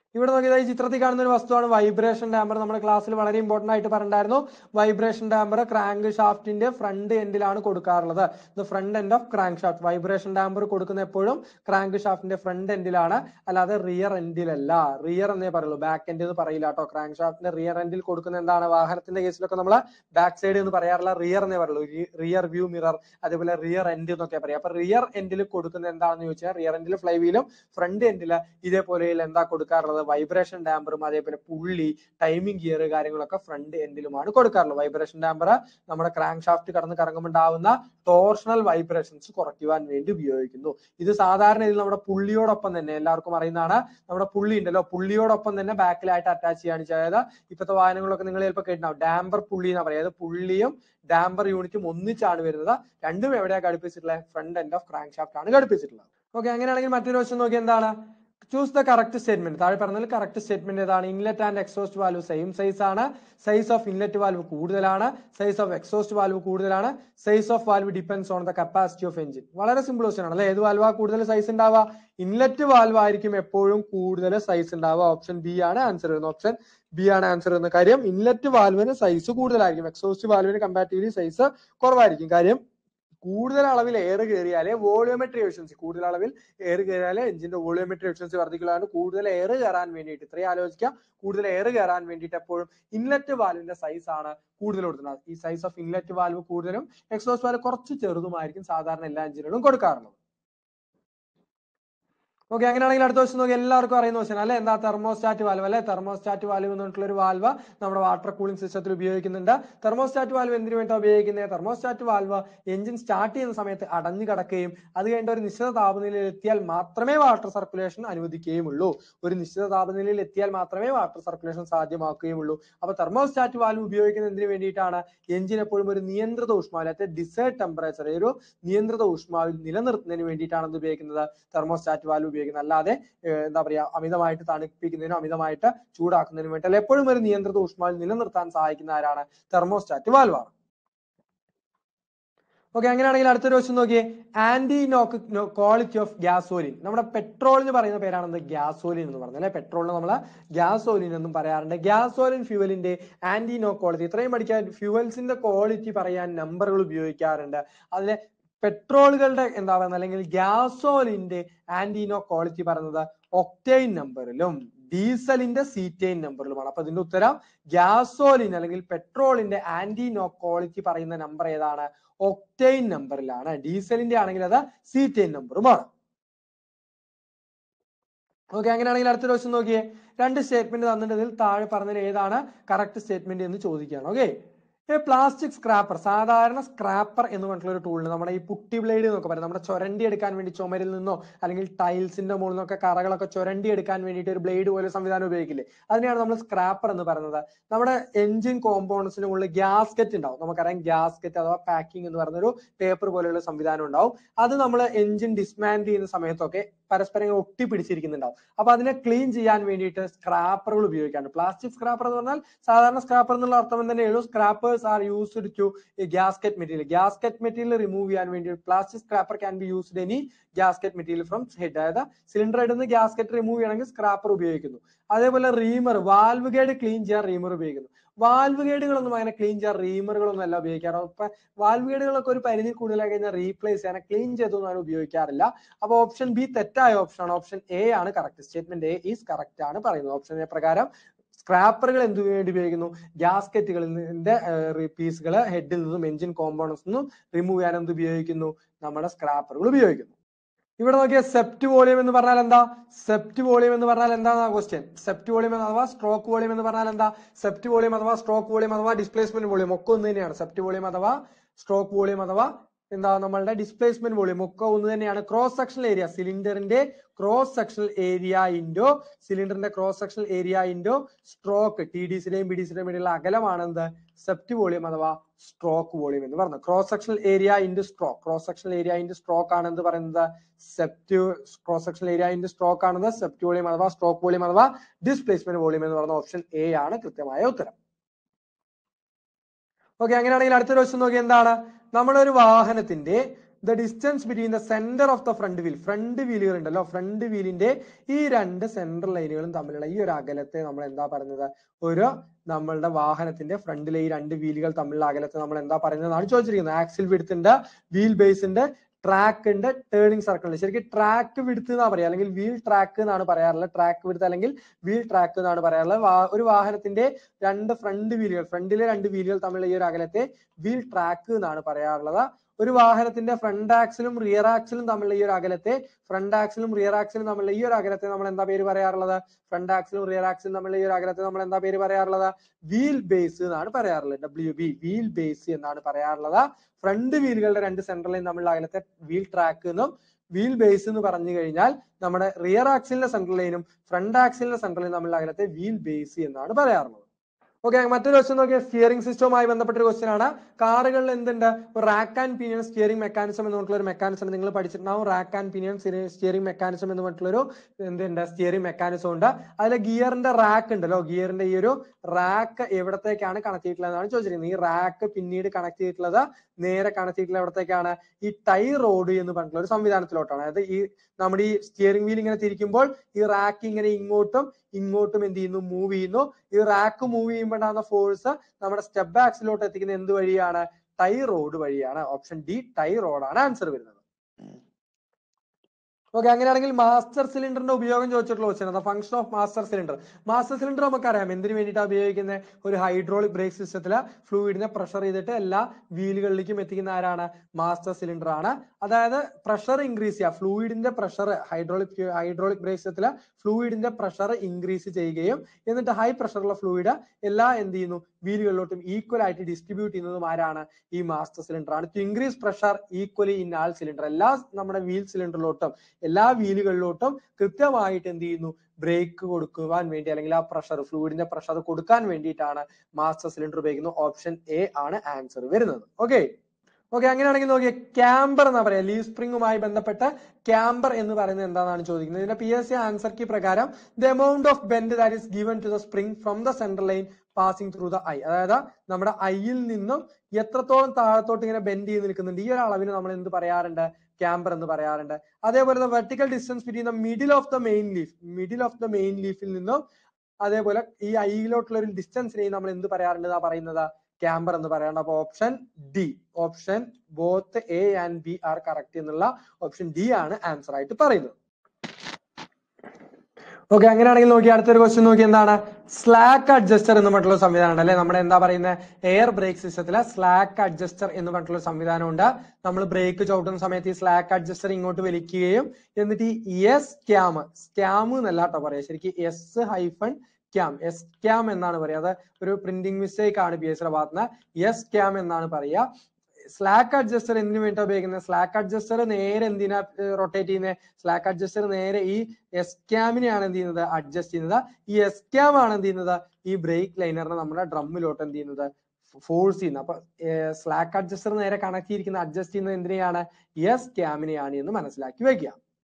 Speaker 1: ഇവിടെ നോക്കിയത് ഈ ചിത്രത്തിൽ കാണുന്ന ഒരു വസ്തുവാണ് വൈബ്രേഷൻ ഡാമ്പർ നമ്മുടെ ക്ലാസ്സിൽ വളരെ ഇമ്പോർട്ടന്റ് ആയിട്ട് പറഞ്ഞിട്ടുണ്ടായിരുന്നു വൈബ്രേഷൻ ഡാമ്പർ ക്രാങ്ക് ഷാഫ്റ്റിന്റെ ഫ്രണ്ട് എൻഡിലാണ് കൊടുക്കാറുള്ളത് the front end of crank shaft vibration damper കൊടുക്കുന്ന എപ്പോഴും ക്രാങ്ക് ഷാഫ്റ്റിന്റെ ഫ്രണ്ട് എൻഡിലാണ് അല്ലാതെ റിയർ എൻഡിലല്ല റിയർ എന്നേ പറയുള്ളൂ ബാക്ക് എൻഡ് എന്ന് പറയില്ല കേട്ടോ ക്രാങ്ക് ഷാഫ്റ്റിന്റെ റിയർ എൻഡിൽ കൊടുക്കുന്ന എന്താണ് വാഹനത്തിന്റെ കേസിലൊക്കെ നമ്മൾ ബാക്ക് സൈഡ് എന്ന് പറയാറില്ല റിയർ എന്നേ പറയുള്ളൂ റിയർ വ്യൂ മിറർ അതേപോലെ റിയർ എൻഡ് എന്നൊക്കെ പറയാം അപ്പൊ റിയർ എൻഡിൽ കൊടുക്കുന്ന എന്താണെന്ന് ചോദിച്ചാൽ റിയർ എൻഡിൽ ഫ്ലൈ വീലും ഫ്രണ്ട് എൻഡിൽ ഇതേപോലെ എന്താ കൊടുക്കാറുള്ളത് വൈബ്രേഷൻ ഡാമ്പറും അതേപോലെ പുള്ളി ടൈമിംഗ് ഗിയർ കാര്യങ്ങളൊക്കെ ഫ്രണ്ട് എൻഡിലുമാണ് കൊടുക്കാറുള്ളത് വൈബ്രേഷൻ ഡാമ്പർ നമ്മുടെ ക്രാങ്ക് ഷാഫ്റ്റ് കടന്ന് കറങ്ങുമ്പോൾ ഉണ്ടാവുന്ന ടോർഷണൽ വൈബ്രേഷൻസ് കുറയ്ക്കുവാൻ വേണ്ടി ഉപയോഗിക്കുന്നു ഇത് സാധാരണ ഇതിൽ നമ്മുടെ പുള്ളിയോടൊപ്പം തന്നെ എല്ലാവർക്കും അറിയുന്നതാണ് നമ്മുടെ പുള്ളി ഉണ്ടല്ലോ പുള്ളിയോടൊപ്പം തന്നെ ബാക്കിലായിട്ട് അറ്റാച്ച് ചെയ്യാണ് ചെയ്തത് ഇപ്പോഴത്തെ വാഹനങ്ങളൊക്കെ നിങ്ങൾ ചിലപ്പോൾ കേട്ടിട്ടുണ്ടാവും ഡാമ്പർ പുള്ളി എന്ന് പറയുന്നത് പുള്ളിയും ഡാമ്പർ യൂണിറ്റും ഒന്നിച്ചാണ് വരുന്നത് രണ്ടും എവിടെയാണ് ഘടിപ്പിച്ചിട്ടുള്ളത് front end of crank shaft ആണ് ഘടിപ്പിച്ചിട്ടുള്ളത് ഓക്കെ അങ്ങനെയാണെങ്കിൽ മറ്റൊരു വശം നോക്കി എന്താണ് ചൂസ് ദ കറക്റ്റ് സ്റ്റേറ്റ്മെന്റ് താഴെ പറഞ്ഞതിൽ കറക്റ്റ് സ്റ്റേറ്റ്മെന്റ് ഏതാണ് inlet and exhaust valve same size ആണ് സൈസ് ഓഫ് ഇൻലെറ്റ് വാൽവ് കൂടുതലാണ് സൈസ് ഓഫ് എക്സോസ്റ്റ് വാൽവ് കൂടുതലാണ് size of valve depends on the capacity of engine വളരെ സിമ്പിൾ ക്വസ്റ്റൻ ആണ് അല്ലെ ഏത് വാൽവാ കൂടുതൽ സൈസ് ഉണ്ടാവുക ഇൻലെറ്റ് വാൽവ് ആയിരിക്കും എപ്പോഴും കൂടുതൽ സൈസ് ഉണ്ടാവുക ഓപ്ഷൻ ബി ആണ് ആൻസർ വരുന്നത് ഓപ്ഷൻ ബി ആണ് ആൻസർ എന്ന കാര്യം ഇൻലെറ്റ് വാൽവിന് സൈസ് കൂടുതലായിരിക്കും എക്സോസ്റ്റ് വാൽവിന് കമ്പാരിറ്റീവ്ലി സൈസ് കുറവായിരിക്കും കാര്യം കൂടുതൽ അളവിൽ എയർ കയറിയാലേ വോളിയോമെട്രി എഫിഷ്യൻസി കൂടുതൽ അളവിൽ എയർ കയറിയാലേ എഞ്ചിന്റെ വോളിയോമെട്രി എഫിഷ്യൻസി വർദ്ധിക്കുകയാണ് കൂടുതൽ എയർ കയറാൻ വേണ്ടിയിട്ട് ഇത്രയും ആലോചിക്കുക കൂടുതൽ എയർ കയറാൻ വേണ്ടിയിട്ട് എപ്പോഴും ഇൻലെറ്റ് വാൽവിന്റെ സൈസ് ആണ് കൂടുതൽ കൊടുക്കുന്നത് ഈ സൈസ് ഓഫ് ഇൻലെറ്റ് വാൽവ് കൂടുതലും എക്സോസ്റ്റ് വാൽവ് കുറച്ച് ചെറുതുമായിരിക്കും സാധാരണ എല്ലാ എഞ്ചിനുകളും കൊടുക്കാറുള്ളത് ഓക്കെ അങ്ങനെയാണെങ്കിൽ അടുത്ത ദിവസം നോക്കി എല്ലാവർക്കും അറിയുന്ന ക്വസ്റ്റൻ അല്ലെ എന്താ തെർമോസ്റ്റാറ്റ് വാൽവ് അല്ലെ തെർമോസ്റ്റാറ്റ് വാൽവ് എന്ന് പറഞ്ഞിട്ടുള്ള ഒരു വാൽവ് നമ്മുടെ വാട്ടർ കൂളിംഗ് സിസ്റ്റത്തിൽ ഉപയോഗിക്കുന്നുണ്ട് തെർമോസ്റ്റാറ്റ് വാൽവ് എന്തിനു വേണ്ടി ഉപയോഗിക്കുന്നത് തെർമോസ്റ്റാറ്റ് വാൽവ് എഞ്ചിൻ സ്റ്റാർട്ട് ചെയ്യുന്ന സമയത്ത് അടഞ്ഞു കിടക്കുകയും അത് കഴിഞ്ഞിട്ട് ഒരു നിശ്ചിത താപനിലയിൽ എത്തിയാൽ മാത്രമേ വാട്ടർ സർക്കുലേഷൻ അനുവദിക്കുകയുമുള്ളൂ ഒരു നിശ്ചിത താപനിലയിൽ എത്തിയാൽ മാത്രമേ വാട്ടർ സർക്കുലേഷൻ സാധ്യമാക്കുകയുള്ളൂ അപ്പൊ തെർമോസ്റ്റാറ്റ് വാൽവ് ഉപയോഗിക്കുന്നത് എന്തിനു വേണ്ടിയിട്ടാണ് എഞ്ചിൻ എപ്പോഴും ഒരു നിയന്ത്രിത ഊഷ്മാവിൽ അതായത് ഡിസേർട്ട് ടെമ്പറേച്ചർ ഒരു നിയന്ത്രിത ഊഷ്മാവിൽ നിലനിർത്തുന്നതിന് വേണ്ടിയിട്ടാണ് ഇത് ഉപയോഗിക്കുന്നത് തെർമോസ്റ്റാറ്റ് വാൽവ് ഉപയോഗിക്കുന്നത് അല്ലാതെ ഏഹ് എന്താ പറയാ അമിതമായിട്ട് തണുപ്പിക്കുന്നതിനോ അമിതമായിട്ട് ചൂടാക്കുന്നതിനും വേണ്ടി അല്ല എപ്പോഴും ഒരു നിയന്ത്രിത ഊഷ്മാവിൽ നിലനിർത്താൻ സഹായിക്കുന്ന ആരാണ് തെർമോസ്റ്റാറ്റ് വാൽവാണ് ഓക്കെ അങ്ങനെയാണെങ്കിൽ അടുത്തൊരു വശം നോക്കിയേ ആന്റി നോക്ക് ക്വാളിറ്റി ഓഫ് ഗ്യാസോലിൻ നമ്മുടെ പെട്രോളിന് പറയുന്ന പേരാണെന്ത് ഗ്യാസോലിൻ എന്ന് പറയുന്നത് അല്ലെ പെട്രോളിന് നമ്മൾ ഗ്യാസോലിൻ എന്നും പറയാറുണ്ട് ഗ്യാസോലിൻ ഫ്യൂവലിന്റെ ആന്റി നോ ക്വാളിറ്റി ഇത്രയും പഠിക്കാൻ ഫ്യൂവൽസിന്റെ ക്വാളിറ്റി പറയാൻ നമ്പറുകൾ ഉപയോഗിക്കാറുണ്ട് അതിലെ പെട്രോളുകളുടെ എന്താ പറയുക അല്ലെങ്കിൽ ഗ്യാസോലിന്റെ ആന്റിനോ ക്വാളിറ്റി പറയുന്നത് ഒക്ടൈൻ നമ്പറിലും ഡീസലിന്റെ സീറ്റൈൻ നമ്പറിലുമാണ് അപ്പൊ ഇതിന്റെ ഉത്തരം ഗ്യാസോലിൻ അല്ലെങ്കിൽ പെട്രോളിന്റെ ആന്റിനോ ക്വാളിറ്റി പറയുന്ന നമ്പർ ഏതാണ് ഒക്ടൈൻ നമ്പറിലാണ് ഡീസലിന്റെ ആണെങ്കിൽ അത് സീറ്റൈൻ നമ്പറുമാണ് ഓക്കെ അങ്ങനെയാണെങ്കിൽ അടുത്ത ദിവസം നോക്കിയേ രണ്ട് സ്റ്റേറ്റ്മെന്റ് തന്നിട്ട് ഇതിൽ താഴെ പറഞ്ഞതിൽ ഏതാണ് കറക്റ്റ് സ്റ്റേറ്റ്മെന്റ് എന്ന് ചോദിക്കുകയാണ് ഓക്കെ പ്ലാസ്റ്റിക് സ്ക്രാപ്പർ സാധാരണ സ്ക്രാപ്പർ എന്ന് പറഞ്ഞിട്ടുള്ള ഒരു ടൂളിന് നമ്മുടെ ഈ പുട്ടി ബ്ലേഡ് എന്നൊക്കെ പറയും നമ്മുടെ ചുരണ്ടി എടുക്കാൻ വേണ്ടി ചുമരിൽ നിന്നോ അല്ലെങ്കിൽ ടൈൽസിന്റെ മുകളിൽ നിന്നൊക്കെ കറകളൊക്കെ ചുരണ്ടി എടുക്കാൻ വേണ്ടിയിട്ട് ഒരു ബ്ലേഡ് പോലെ സംവിധാനം ഉപയോഗിക്കില്ലേ അതിനെയാണ് നമ്മൾ സ്ക്രാപ്പർ എന്ന് പറയുന്നത് നമ്മുടെ എഞ്ചിൻ കോമ്പോണൻസിന് മുകളിൽ ഗ്യാസ്കറ്റ് ഉണ്ടാവും നമുക്കറിയാം ഗ്യാസ്കറ്റ് അഥവാ പാക്കിംഗ് എന്ന് പറയുന്ന ഒരു പേപ്പർ പോലെയുള്ള സംവിധാനം ഉണ്ടാവും അത് നമ്മൾ എഞ്ചിൻ ഡിസ്മാൻഡ് ചെയ്യുന്ന സമയത്തൊക്കെ പരസ്പരം ഇങ്ങനെ ഒട്ടിപ്പിടിച്ചിരിക്കുന്നുണ്ടാവും അപ്പൊ അതിനെ ക്ലീൻ ചെയ്യാൻ വേണ്ടിയിട്ട് സ്ക്രാപ്പറുകൾ ഉപയോഗിക്കാറുണ്ട് പ്ലാസ്റ്റിക് സ്ക്രാപ്പർ എന്ന് പറഞ്ഞാൽ സാധാരണ സ്ക്രാപ്പർ എന്നുള്ള അർത്ഥം തന്നെ ഉള്ളൂ scrapers are used to gasket material gasket material remove ചെയ്യാൻ വേണ്ടി plastic scraper can be used any gasket material from head അതായത് സിലിണ്ടർ ഹെഡ് നിന്ന് ഗ്യാസ്കറ്റ് റിമൂവ് ചെയ്യണമെങ്കിൽ സ്ക്രാപ്പർ ഉപയോഗിക്കുന്നു അതേപോലെ റീമർ വാൽവ് ഗേഡ് ക്ലീൻ ചെയ്യാൻ റീമർ ഉപയോഗിക്കുന്നു വാൽവ് ഗേഡുകളൊന്നും അങ്ങനെ ക്ലീൻ ചെയ്യാൻ റീമറുകളൊന്നും അല്ല ഉപയോഗിക്കാറ് ഇപ്പൊ വാൽവ് ഗേഡുകളൊക്കെ ഒരു പരിധി കൂടുതലായി കഴിഞ്ഞാൽ റീപ്ലേസ് ചെയ്യാൻ ക്ലീൻ ചെയ്തൊന്നും അങ്ങനെ ഉപയോഗിക്കാറില്ല അപ്പൊ ഓപ്ഷൻ ബി തെറ്റായ ഓപ്ഷൻ ആണ് ഓപ്ഷൻ എ ആണ് correct statement A is correct ആണ് പറയുന്നത് ഓപ്ഷൻ എ പ്രകാരം സ്ക്രാപ്പറുകൾ എന്തു വേണ്ടി ഉപയോഗിക്കുന്നു ഗ്യാസ്കറ്റുകളിൽ നിന്റെ പീസുകൾ ഹെഡിൽ നിന്നും എഞ്ചിൻ കോമ്പൗണ്ട്സ് നിന്നും റിമൂവ് ചെയ്യാൻ എന്ത് ഉപയോഗിക്കുന്നു നമ്മുടെ സ്ക്രാപ്പറുകൾ ഉപയോഗിക്കുന്നു ഇവിടെ നോക്കിയ സെപ്റ്റ് വോളിയം എന്ന് പറഞ്ഞാൽ എന്താ സെപ്റ്റ് വോളിയം എന്ന് പറഞ്ഞാൽ എന്താണ് ക്വസ്റ്റ്യൻ സെപ്റ്റ് വോളിയം അഥവാ സ്ട്രോക്ക് വോളിയം എന്ന് പറഞ്ഞാൽ എന്താ സെപ്റ്റ് വോളിയം അഥവാ സ്ട്രോക്ക് വോളിയം അഥവാ ഡിസ്പ്ലേസ്മെന്റ് വോളിയം ഒക്കെ ഒന്ന് തന്നെയാണ് സെപ്റ്റ് വോളിയം അഥവാ സ്ട്രോക്ക് വോളിയം അഥവാ എന്താ നമ്മളുടെ ഡിസ്പ്ലേസ്മെന്റ് വോളിയം ഒക്കെ ഒന്ന് തന്നെയാണ് ക്രോസ് സെക്ഷണൽ ഏരിയ സിലിണ്ടറിന്റെ ക്രോസ് സെക്ഷണൽ ഏരിയ ഇൻഡോ സിലിണ്ടറിന്റെ cross sectional area into stroke T D സിയുടെയും ബി ഡി സിയുടെയും ഇടയിലുള്ള അകലമാണ് എന്ത് സെപ്റ്റ് വോളിയം അഥവാ സ്ട്രോക്ക് വോളിയം എന്ന് പറയുന്നത് cross sectional area into stroke cross sectional area into stroke ആണ് എന്ത് പറയുന്നത് swept cross sectional area into stroke ആണെന്ന് സെപ്റ്റ് വോളിയം അഥവാ സ്ട്രോക്ക് വോളിയം അഥവാ ഡിസ്പ്ലേസ്മെന്റ് വോളിയം എന്ന് പറയുന്ന ഓപ്ഷൻ എ ആണ് കൃത്യമായ ഉത്തരം ഓക്കെ അങ്ങനെയാണെങ്കിൽ അടുത്തൊരു ക്വസ്റ്റ്യൻ നോക്കി എന്താണ് നമ്മളൊരു വാഹനത്തിന്റെ the distance between the centre of the front wheel front വീലുകൾ ഉണ്ടല്ലോ ഫ്രണ്ട് വീലിന്റെ ഈ രണ്ട് സെൻട്രൽ ലൈനുകളും തമ്മിലുള്ള ഈ ഒരു അകലത്തെ നമ്മൾ എന്താ പറയുന്നത് ഒരു നമ്മളുടെ വാഹനത്തിന്റെ ഫ്രണ്ടിലെ ഈ രണ്ട് വീലുകൾ തമ്മിലുള്ള അകലത്തെ നമ്മൾ എന്താ പറയുന്നതാണ് ചോദിച്ചിരിക്കുന്നത് ആക്സിൽ വിടുത്തിന്റെ വീൽ ബേസിന്റെ ട്രാക്ക് ഉണ്ട് ടേണിംഗ് സർക്കിൾ ഉണ്ട് ശരിക്കും ട്രാക്ക് വിടുത്ത് എന്നാ പറയാ അല്ലെങ്കിൽ വീൽ ട്രാക്ക് എന്നാണ് പറയാറുള്ളത് ട്രാക്ക് വിടുത്ത് അല്ലെങ്കിൽ വീൽ ട്രാക്ക് എന്നാണ് പറയാറുള്ളത് വാ- ഒരു വാഹനത്തിന്റെ രണ്ട് ഫ്രണ്ട് വീലുകൾ ഫ്രണ്ടിലെ രണ്ട് വീലുകൾ തമ്മിലുള്ള ഈ ഒരു അകലത്തെ വീൽ ട്രാക്ക് എന്നാണ് പറയാറുള്ളത് ഒരു വാഹനത്തിന്റെ ഫ്രണ്ട് ആക്സിലും റിയർ ആക്സിലും തമ്മിലുള്ള ഈ ഒരു അകലത്തെ ഫ്രണ്ട് ആക്സിലും റിയർ ആക്സിലും തമ്മിലുള്ള ഈ ഒരു അകലത്തെ നമ്മൾ എന്താ പേര് പറയാറുള്ളത് ഫ്രണ്ട് ആക്സിലും റിയർ ആക്സിലും തമ്മിലുള്ള ഈ ഒരു അകലത്തെ നമ്മൾ എന്താ പേര് പറയാറുള്ളത് വീൽ ബേസ് എന്നാണ് പറയാറുള്ളത് ഡബ്ല്യു ബി വീൽ ബേസ് എന്നാണ് പറയാറുള്ളത് ഫ്രണ്ട് വീലുകളുടെ രണ്ട് സെൻട്രൽ ലൈൻ തമ്മിലുള്ള അകലത്തെ വീൽ ട്രാക്ക് എന്നും വീൽ ബേസ് എന്ന് പറഞ്ഞു കഴിഞ്ഞാൽ നമ്മുടെ റിയർ ആക്സിലിന്റെ സെൻട്രൽ ലൈനും ഫ്രണ്ട് ആക്സിലിന്റെ സെൻട്രൽ ലൈനും തമ്മിലുള്ള അകലത്തെ വീൽ ബേസ് എന്നാണ് പറയാറുള്ളത് ഓക്കെ മറ്റൊരു ക്വസ്റ്റ്യൻ നോക്കിയാൽ സ്റ്റിയറിംഗ് സിസ്റ്റവുമായി ബന്ധപ്പെട്ട ഒരു ക്വസ്റ്റ്യൻ ആണ് കാറുകളിൽ എന്തുണ്ട് rack and pinion steering mechanism എന്ന് പറഞ്ഞിട്ടുള്ള ഒരു മെക്കാനിസം നിങ്ങൾ പഠിച്ചിട്ടുണ്ടാവും rack and pinion steering mechanism എന്ന് പറഞ്ഞിട്ടുള്ള ഒരു എന്തുണ്ട് സ്റ്റിയറിംഗ് മെക്കാനിസം ഉണ്ട് അതിൽ ഗിയറിന്റെ റാക്ക് ഉണ്ടല്ലോ ഗിയറിന്റെ ഈ ഒരു റാക്ക് എവിടത്തേക്കാണ് കണക്ട് ചെയ്തിട്ടുള്ളതെന്നാണ് ചോദിച്ചിരിക്കുന്നത് ഈ റാക്ക് പിന്നീട് കണക്ട് ചെയ്തിട്ടുള്ളത് നേരെ കണക്ട് ചെയ്തിട്ടുള്ള എവിടത്തേക്കാണ് ഈ ടൈ റോഡ് എന്ന് പറഞ്ഞിട്ടുള്ള ഒരു സംവിധാനത്തിലോട്ടാണ് അതായത് ഈ നമ്മുടെ ഈ സ്റ്റിയറിംഗ് വീൽ ഇങ്ങനെ തിരിക്കുമ്പോൾ ഈ റാക്ക് ഇങ്ങനെ ഇങ്ങോട്ടും ഇങ്ങോട്ടും എന്ത് ചെയ്യുന്നു മൂവ് ചെയ്യുന്നു ഈ റാക്ക് മൂവ് ചെയ്യുമ്പോഴാകുന്ന ഫോഴ്സ് നമ്മുടെ സ്റ്റെപ്പ് ആക്സിലോട്ട് എത്തിക്കുന്ന എന്ത് വഴിയാണ് ടൈ റോഡ് വഴിയാണ് ഓപ്ഷൻ ഡി ടൈ റോഡാണ് ആൻസർ വരുന്നത് ഓക്കെ അങ്ങനെയാണെങ്കിൽ മാസ്റ്റർ സിലിണ്ടറിന്റെ ഉപയോഗം ചോദിച്ചിട്ടുള്ള question the function of master cylinder master cylinder നമുക്കറിയാം എന്തിനു വേണ്ടിയിട്ടാണ് ഉപയോഗിക്കുന്നത് ഒരു ഹൈഡ്രോളിക് ബ്രേക്ക് സിസ്റ്റത്തില് ഫ്ലൂയിഡിനെ പ്രഷർ ചെയ്തിട്ട് എല്ലാ വീലുകളിലേക്കും എത്തിക്കുന്ന ആരാണ് മാസ്റ്റർ സിലിണ്ടർ ആണ് അതായത് പ്രഷർ ഇൻക്രീസ് ചെയ്യുക ഫ്ലൂയിഡിന്റെ പ്രഷർ ഹൈഡ്രോളിക് ഹൈഡ്രോളിക് ബ്രേക്ക് സിസ്റ്റത്തില് ഫ്ലൂയിഡിന്റെ പ്രഷർ ഇൻക്രീസ് ചെയ്യുകയും എന്നിട്ട് ഹൈ പ്രഷറുള്ള ഫ്ലൂയിഡ് എല്ലാ എന്ത് ചെയ്യുന്നു വീലുകളിലോട്ടും ഈക്വൽ ആയിട്ട് ഡിസ്ട്രിബ്യൂട്ട് ചെയ്യുന്നതും ആരാണ് ഈ മാസ്റ്റർ സിലിണ്ടർ ആണ് to increase pressure equally in all cylinder എല്ലാ നമ്മുടെ വീൽ സിലിണ്ടറിലോട്ടും എല്ലാ വീലുകളിലോട്ടും കൃത്യമായിട്ട് എന്ത് ചെയ്യുന്നു ബ്രേക്ക് കൊടുക്കുവാൻ വേണ്ടി അല്ലെങ്കിൽ ആ പ്രഷർ ഫ്ലൂയിഡിന്റെ പ്രഷർ കൊടുക്കാൻ വേണ്ടിയിട്ടാണ് മാസ്റ്റർ സിലിണ്ടർ ഉപയോഗിക്കുന്നത് ഓപ്ഷൻ എ ആണ് ആൻസർ വരുന്നത് ഓക്കെ ഓക്കെ അങ്ങനെയാണെങ്കിൽ നോക്കിയേ ക്യാമ്പർ എന്നാ പറയാ ലീവ് സ്പ്രിങ്ങുമായി ബന്ധപ്പെട്ട ക്യാമ്പർ എന്ന് പറയുന്നത് എന്താണെന്നാണ് ചോദിക്കുന്നത് ഇതിന്റെ P S C answer key പ്രകാരം the amount of bend that is given to the spring from the central line passing through the eye അതായത് നമ്മുടെ ഐയിൽ നിന്നും എത്രത്തോളം താഴത്തോട്ട് ഇങ്ങനെ ബെൻഡ് ചെയ്ത് നിൽക്കുന്നുണ്ട് ഈ ഒരു അളവിന് നമ്മൾ എന്ത് പറയാറുണ്ട് ക്യാമ്പർ എന്ന് പറയാറുണ്ട് അതേപോലെ vertical distance between the middle of the main leaf middle of the main ലീഫിൽ നിന്നും അതേപോലെ ഈ ഐയിലോട്ടുള്ള ഒരു ഡിസ്റ്റൻസിനെയും നമ്മൾ എന്ത് പറയാറുണ്ട് എന്നാ പറയുന്നത് ക്യാമ്പർ എന്ന് പറയാറുണ്ട് അപ്പൊ option D option both A and B are correct എന്നുള്ള ഓപ്ഷൻ ഡി ആണ് ആൻസർ ആയിട്ട് പറയുന്നത് ഓക്കെ അങ്ങനെയാണെങ്കിൽ നോക്കി അടുത്തൊരു ക്വസ്റ്റ്യൻ നോക്കി എന്താണ് സ്ലാക്ക് അഡ്ജസ്റ്റർ എന്ന് പറഞ്ഞിട്ടുള്ള സംവിധാനം ഉണ്ട് അല്ലെ നമ്മുടെ എന്താ പറയുന്നത് എയർ ബ്രേക്ക് സിസ്റ്റത്തില് സ്ലാക്ക് അഡ്ജസ്റ്റർ എന്ന് പറഞ്ഞിട്ടുള്ള സംവിധാനം ഉണ്ട് നമ്മൾ ബ്രേക്ക് ചവിട്ടുന്ന സമയത്ത് ഈ സ്ലാക്ക് അഡ്ജസ്റ്റർ ഇങ്ങോട്ട് വലിക്കുകയും എന്നിട്ട് ഈ എസ് ക്യാം സ്ക്യാം എന്നല്ല കേട്ടോ പറയാ ശരിക്കും S hyphen cam S cam എന്നാണ് പറയുക അത് ഒരു പ്രിന്റിംഗ് മിസ്റ്റേക്ക് ആണ് പി എസ് ഭാഗത്ത് എസ് ക്യാം എന്നാണ് പറയുക സ്ലാക്ക് അഡ്ജസ്റ്റർ എന്തിനു വേണ്ടി ഉപയോഗിക്കുന്നത് സ്ലാക്ക് അഡ്ജസ്റ്റർ നേരെ എന്തിനാ റൊട്ടേറ്റ് ചെയ്യുന്നത് സ്ലാക്ക് അഡ്ജസ്റ്റർ നേരെ ഈ എസ് ക്യാമിനെയാണ് എന്ത് ചെയ്യുന്നത് അഡ്ജസ്റ്റ് ചെയ്യുന്നത് ഈ എസ് ക്യാം ആണ് എന്ത് ചെയ്യുന്നത് ഈ ബ്രേക്ക് ലൈനറിനെ നമ്മുടെ ഡ്രമ്മിലോട്ട് എന്ത് ചെയ്യുന്നത് ഫോഴ്സ് ചെയ്യുന്നത് അപ്പൊ സ്ലാക്ക് അഡ്ജസ്റ്റർ നേരെ കണക്ട് ചെയ്തിരിക്കുന്ന അഡ്ജസ്റ്റ് ചെയ്യുന്നത് എന്തിനെയാണ് എസ് ക്യാമിനെയാണ് എന്ന് മനസ്സിലാക്കി വെക്കുക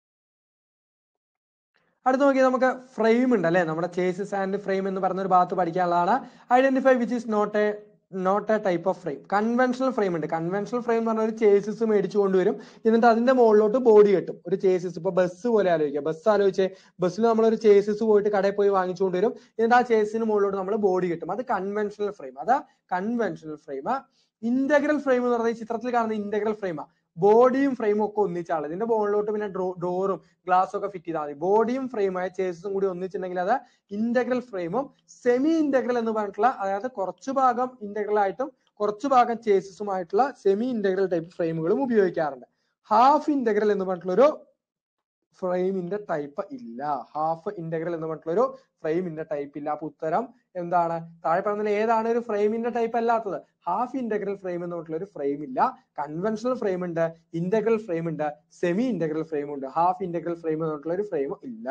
Speaker 1: അടുത്ത് നോക്കി നമുക്ക് ഫ്രെയിം ഉണ്ട് അല്ലെ നമ്മുടെ ചേസിസ് ആൻഡ് ഫ്രെയിം എന്ന് പറഞ്ഞ ഒരു ഭാഗത്ത് പഠിക്കാനുള്ളതാണ് identify which is not a not a type of frame conventional frame ഉണ്ട് കൺവെൻഷണൽ ഫ്രെയിം എന്ന് പറഞ്ഞ ഒരു ചേസിസ് മേടിച്ചു കൊണ്ടുവരും എന്നിട്ട് അതിന്റെ മുകളിലോട്ട് ബോഡി കെട്ടും ഒരു ചേസിസ് ഇപ്പൊ ബസ് പോലെ ആലോചിക്കുക ബസ് ആലോചിച്ച് ബസ്സിൽ നമ്മൾ ഒരു ചേസിസ് പോയിട്ട് കടയിൽ പോയി വാങ്ങിച്ചു കൊണ്ടുവരും എന്നിട്ട് ആ ചേസിന് മുകളിലോട്ട് നമ്മൾ ബോഡി കെട്ടും അത് കൺവെൻഷണൽ ഫ്രെയിം അത് കൺവെൻഷണൽ ഫ്രെയിം ഇന്റഗ്രൽ ഫ്രെയിം എന്ന് പറഞ്ഞാൽ ഈ ചിത്രത്തിൽ കാണുന്ന ഇന്റഗ്രൽ ഫ്രെയിമാ ബോഡിയും ഫ്രെയിമും ഒക്കെ ഒന്നിച്ചാണ് ഇതിന്റെ ബോളിലോട്ട് പിന്നെ ഡോറും ഗ്ലാസും ഒക്കെ ഫിറ്റ് ചെയ്താൽ മതി ബോഡിയും ഫ്രെയിമായ ചേസസും കൂടി ഒന്നിച്ചിട്ടുണ്ടെങ്കിൽ അത് ഇന്റഗ്രൽ ഫ്രെയിമും സെമി ഇന്റഗ്രൽ എന്ന് പറഞ്ഞിട്ടുള്ള അതായത് കുറച്ചു ഭാഗം ഇന്റഗ്രൽ ആയിട്ടും കുറച്ചു ഭാഗം ചേസസുമായിട്ടുള്ള സെമി ഇന്റഗ്രൽ ടൈപ്പ് ഫ്രെയിമുകളും ഉപയോഗിക്കാറുണ്ട് ഹാഫ് ഇന്റഗ്രൽ എന്ന് പറഞ്ഞിട്ടുള്ള ഒരു ഫ്രെയിമിന്റെ ടൈപ്പ് ഇല്ല ഹാഫ് ഇന്റഗ്രൽ എന്ന് പറഞ്ഞിട്ടുള്ള ഒരു ഫ്രെയിമിന്റെ ടൈപ്പ് ഇല്ല അപ്പൊ ഉത്തരം എന്താണ് താഴെ പറഞ്ഞതിൽ ഏതാണ് ഒരു ഫ്രെയിമിന്റെ ടൈപ്പ് അല്ലാത്തത് ഹാഫ് ഇന്റഗ്രൽ ഫ്രെയിം എന്ന് പറഞ്ഞിട്ടുള്ള ഒരു ഫ്രെയിം ഇല്ല കൺവെൻഷണൽ ഫ്രെയിം ഉണ്ട് ഇന്റഗ്രൽ ഫ്രെയിം ഉണ്ട് സെമി ഇന്റഗ്രൽ ഫ്രെയിം ഉണ്ട് ഹാഫ് ഇന്റഗ്രൽ ഫ്രെയിം എന്ന് പറഞ്ഞിട്ടുള്ള ഒരു ഫ്രെയിം ഇല്ല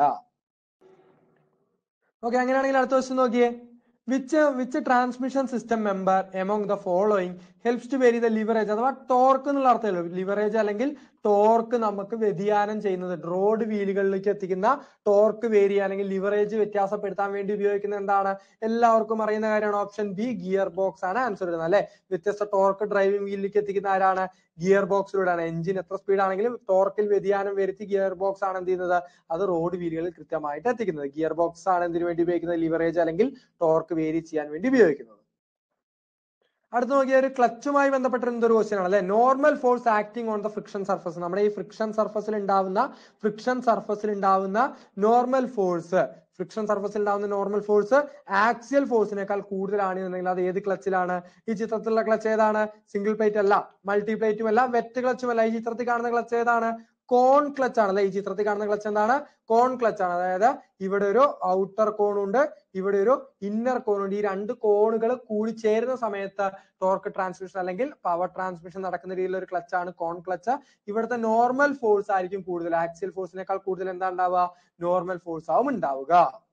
Speaker 1: ഓക്കെ അങ്ങനെയാണെങ്കിൽ അടുത്ത ക്വസ്റ്റ്യൻ നോക്കിയേ which which transmission system member among the following helps to vary the leverage അഥവാ ടോർക്ക് എന്നുള്ള അർത്ഥമല്ലോ ലിവറേജ് അല്ലെങ്കിൽ ടോർക്ക് നമുക്ക് വ്യതിയാനം ചെയ്യുന്നത് റോഡ് വീലുകളിലേക്ക് എത്തിക്കുന്ന ടോർക്ക് വേരി അല്ലെങ്കിൽ ലിവറേജ് വ്യത്യാസപ്പെടുത്താൻ വേണ്ടി ഉപയോഗിക്കുന്ന എന്താണ് എല്ലാവർക്കും അറിയുന്ന കാര്യമാണ് ഓപ്ഷൻ ബി ഗിയർ ബോക്സ് ആണ് ആൻസർ വരുന്നത് അല്ലെ വ്യത്യസ്ത ടോർക്ക് ഡ്രൈവിംഗ് വീലിലേക്ക് എത്തിക്കുന്ന ആരാണ് ഗിയർ ബോക്സിലൂടെയാണ് എഞ്ചിൻ എത്ര സ്പീഡ് ആണെങ്കിലും ടോർക്കിൽ വ്യതിയാനം വരുത്തി ഗിയർ ബോക്സ് ആണ് എന്ത് ചെയ്യുന്നത് അത് റോഡ് വീലുകളിൽ കൃത്യമായിട്ട് എത്തിക്കുന്നത് ഗിയർ ബോക്സ് ആണ് എന്തിനു വേണ്ടി ഉപയോഗിക്കുന്നത് ലിവറേജ് അല്ലെങ്കിൽ ടോർക്ക് വേരി ചെയ്യാൻ വേണ്ടി ഉപയോഗിക്കുന്നത് അടുത്ത് നോക്കിയ ഒരു ക്ലച്ചുമായി ബന്ധപ്പെട്ട എന്തൊരു ക്വസ്റ്റ്യൻ ആണ് അല്ലെ normal force acting on the friction surface നമ്മുടെ ഈ ഫ്രിക്ഷൻ സർഫസിൽ ഉണ്ടാവുന്ന ഫ്രിക്ഷൻ സർഫസിൽ ഉണ്ടാവുന്ന നോർമൽ ഫോഴ്സ് ഫ്രിക്ഷൻ സർഫസിൽ ഉണ്ടാവുന്ന നോർമൽ ഫോഴ്സ് ആക്സിയൽ ഫോഴ്സിനേക്കാൾ കൂടുതലാണ് എന്നുണ്ടെങ്കിൽ അത് ഏത് ക്ലച്ചിലാണ് ഈ ചിത്രത്തിലുള്ള ക്ലച്ച് ഏതാണ് സിംഗിൾ പ്ലേറ്റ് അല്ല മൾട്ടി പ്ലേറ്റും അല്ല വെറ്റ് ക്ലച്ചും അല്ല ഈ ചിത്രത്തിൽ കാണുന്ന ക്ലച്ച് ഏതാണ് കോൺ ക്ലച്ച് ആണ് അല്ലെ ഈ ചിത്രത്തിൽ കാണുന്ന ക്ലച്ച് എന്താണ് കോൺ ക്ലച്ച് ആണ് അതായത് ഇവിടെ ഒരു ഔട്ടർ കോൺ ഉണ്ട് ഇവിടെ ഒരു ഇന്നർ കോൺ ഉണ്ട് ഈ രണ്ട് കോണുകൾ കൂടി ചേരുന്ന സമയത്ത് ടോർക്ക് ട്രാൻസ്മിഷൻ അല്ലെങ്കിൽ പവർ ട്രാൻസ്മിഷൻ നടക്കുന്ന രീതിയിലുള്ള ഒരു ക്ലച്ച് ആണ് കോൺ ക്ലച്ച് ഇവിടുത്തെ നോർമൽ ഫോഴ്സ് ആയിരിക്കും കൂടുതൽ ആക്സിയൽ ഫോഴ്സിനേക്കാൾ കൂടുതൽ എന്താ ഉണ്ടാവുക നോർമൽ ഫോഴ്സ് ആവും ഉണ്ടാവുക